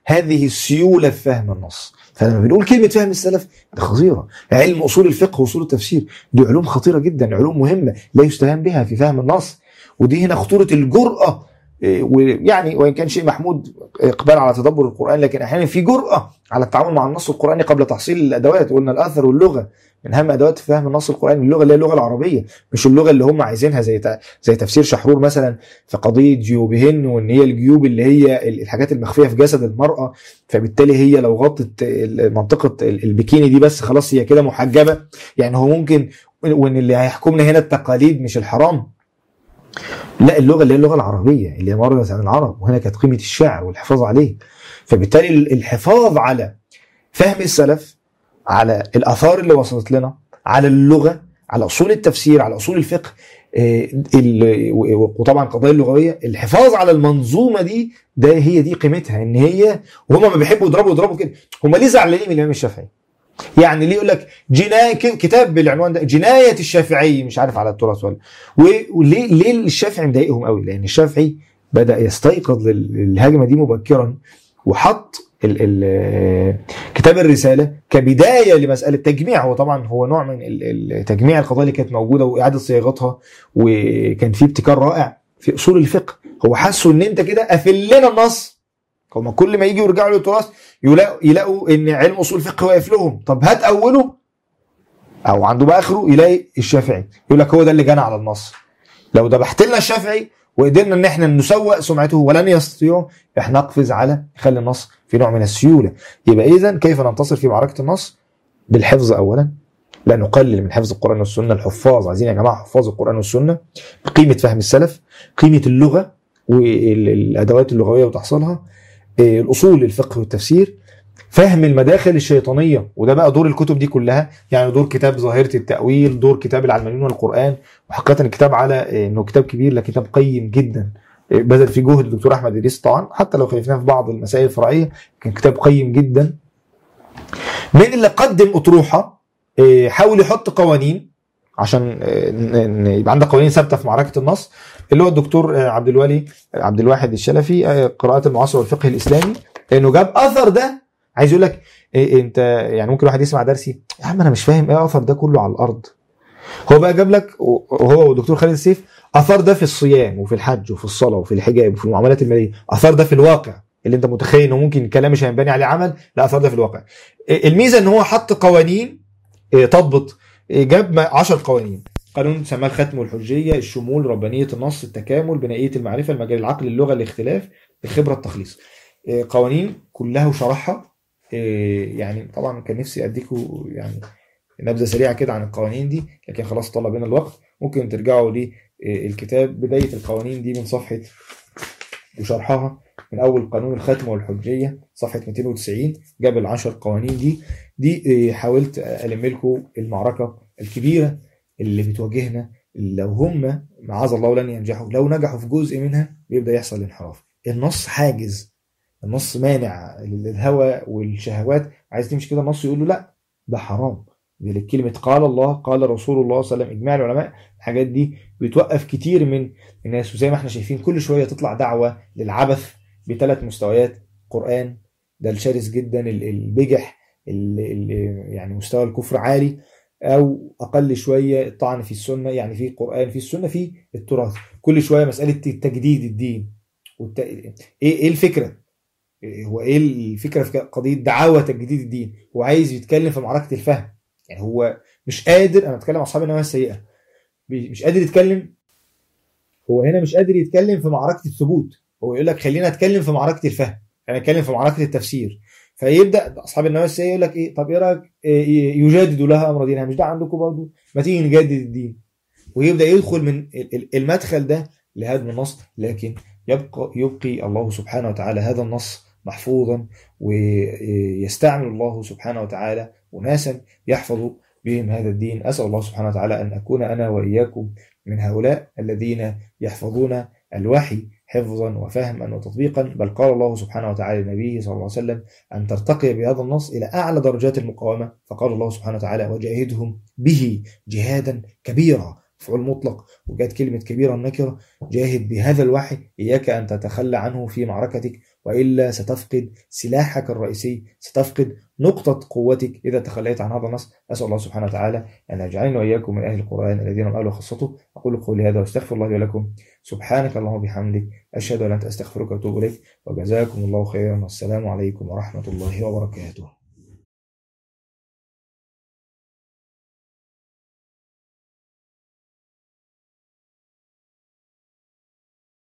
هذه السيوله في فهم النص فلما بنقول كلمه فهم السلف ده خطيره علم اصول الفقه واصول التفسير دي علوم خطيره جدا علوم مهمه لا يستهان بها في فهم النص ودي هنا خطوره الجراه إيه، ويعني وان كان شيء محمود اقبال على تدبر القران لكن احيانا في جراه على التعامل مع النص القراني قبل تحصيل الادوات قلنا الاثر واللغه من اهم ادوات فهم النص القراني اللغه اللي هي اللغه العربيه مش اللغه اللي هم عايزينها زي ت- زي تفسير شحرور مثلا في قضيه جيوبهن وان هي الجيوب اللي هي الحاجات المخفيه في جسد المراه فبالتالي هي لو غطت ال- منطقه ال- البكيني دي بس خلاص هي كده محجبه يعني هو ممكن وان اللي هيحكمنا هنا التقاليد مش الحرام لا اللغه اللي هي اللغه العربيه اللي هي مرضت عن العرب وهنا كانت قيمه الشعر والحفاظ عليه فبالتالي الحفاظ على فهم السلف على الاثار اللي وصلت لنا على اللغه على اصول التفسير على اصول الفقه آه، ال- و- وطبعا القضايا اللغويه الحفاظ على المنظومه دي ده هي دي قيمتها ان هي وهم ما بيحبوا يضربوا يضربوا كده هم ليه زعلانين من الامام الشافعي يعني ليه يقول لك جنايه ك- كتاب بالعنوان ده جنايه الشافعي مش عارف على التراث ولا و- وليه ليه الشافعي مضايقهم قوي لان الشافعي بدا يستيقظ لل- للهجمه دي مبكرا وحط ال ال كتاب الرساله كبدايه لمساله تجميع هو طبعا هو نوع من ال- ال- تجميع القضايا اللي كانت موجوده واعاده صياغتها وكان في ابتكار رائع في اصول الفقه هو حسوا ان انت كده قافل لنا النص هما كل ما يجوا يرجعوا للتراث يلاقوا يلاقوا ان علم اصول الفقه واقف لهم طب هات اوله او عنده بقى اخره يلاقي الشافعي يقول لك هو ده اللي جنى على النص لو ذبحت لنا الشافعي وقدرنا ان احنا نسوق سمعته ولن يستطيعوا احنا نقفز على نخلي النص في نوع من السيوله يبقى اذا كيف ننتصر في معركه النص بالحفظ اولا لا نقلل من حفظ القران والسنه الحفاظ عايزين يا جماعه حفاظ القران والسنه قيمه فهم السلف قيمه اللغه والادوات اللغويه وتحصيلها إيه، الاصول الفقه والتفسير فهم المداخل الشيطانيه وده بقى دور الكتب دي كلها يعني دور كتاب ظاهره التاويل دور كتاب العلمانيون والقران وحقيقه الكتاب على إيه، انه كتاب كبير لكن كتاب قيم جدا إيه، بذل فيه جهد الدكتور احمد ادريس طبعا حتى لو خالفناه في بعض المسائل الفرعيه كان كتاب قيم جدا من اللي قدم اطروحه إيه، حاول يحط قوانين عشان إيه، ن- ن- يبقى عندك قوانين ثابته في معركه النص اللي هو الدكتور آه، عبد الولي عبد الواحد الشلفي آه، قراءات المعاصر والفقه الاسلامي انه جاب اثر ده عايز يقول لك إيه انت يعني ممكن واحد يسمع درسي يا عم انا مش فاهم ايه اثر ده كله على الارض هو بقى جاب لك وهو والدكتور خالد السيف اثار ده في الصيام وفي الحج وفي الصلاه وفي الحجاب وفي المعاملات الماليه اثار ده في الواقع اللي انت متخيل انه ممكن الكلام مش هينبني عليه عمل لا اثار ده في الواقع إيه الميزه ان هو حط قوانين إيه تضبط إيه جاب 10 قوانين قانون سماه الختم والحجيه الشمول ربانيه النص التكامل بنائيه المعرفه المجال العقل اللغه الاختلاف الخبره التخليص إيه قوانين كلها وشرحها إيه يعني طبعا كان نفسي اديكوا يعني نبذه سريعه كده عن القوانين دي لكن خلاص طلع بينا الوقت ممكن ترجعوا للكتاب بدايه القوانين دي من صفحه وشرحها من اول قانون الختم والحجيه صفحه 290 جاب العشر قوانين دي دي إيه، حاولت الم لكم المعركه الكبيره اللي بتواجهنا لو هم معاذ الله لن ينجحوا لو نجحوا في جزء منها بيبدا يحصل انحراف النص حاجز النص مانع للهوى والشهوات عايز تمشي كده النص يقول له لا ده حرام دي كلمة قال الله قال رسول الله صلى الله عليه وسلم إجماع العلماء الحاجات دي بتوقف كتير من الناس وزي ما احنا شايفين كل شوية تطلع دعوة للعبث بثلاث مستويات قرآن ده الشرس جدا ال- البجح ال- ال- يعني مستوى الكفر عالي أو أقل شوية الطعن في السنة يعني في قرآن في السنة في التراث كل شوية مسألة تجديد الدين والت... إيه إيه الفكرة؟ هو ايه الفكره في قضيه دعاوى تجديد الدين هو عايز يتكلم في معركه الفهم يعني هو مش قادر انا بتكلم عن اصحاب النوايا السيئه بي- مش قادر يتكلم هو هنا مش قادر يتكلم في معركه الثبوت هو يقول لك خلينا اتكلم في معركه الفهم يعني اتكلم في معركه التفسير فيبدا اصحاب النوايا السيئه يقول لك ايه طب ايه رايك إيه يجاددوا لها امر دينها مش ده عندكم برضه ما تيجي نجدد الدين ويبدا يدخل من ال- ال- المدخل ده لهدم النص لكن يبقى يبقي الله سبحانه وتعالى هذا النص محفوظا ويستعمل الله سبحانه وتعالى أناسا يحفظ بهم هذا الدين أسأل الله سبحانه وتعالى أن أكون أنا وإياكم من هؤلاء الذين يحفظون الوحي حفظا وفهما وتطبيقا بل قال الله سبحانه وتعالى لنبيه صلى الله عليه وسلم أن ترتقي بهذا النص إلى أعلى درجات المقاومة فقال الله سبحانه وتعالى وجاهدهم به جهادا كبيرا مفعول مطلق وجات كلمة كبيرة النكرة جاهد بهذا الوحي إياك أن تتخلى عنه في معركتك وإلا ستفقد سلاحك الرئيسي ستفقد نقطة قوتك إذا تخليت عن هذا النص أسأل الله سبحانه وتعالى أن يجعلني وإياكم من أهل القرآن الذين هم أهله خاصته أقول قولي هذا واستغفر الله لي ولكم سبحانك اللهم وبحمدك أشهد أن لا إله إلا أنت أستغفرك وأتوب إليك وجزاكم الله خيرا والسلام عليكم ورحمة الله وبركاته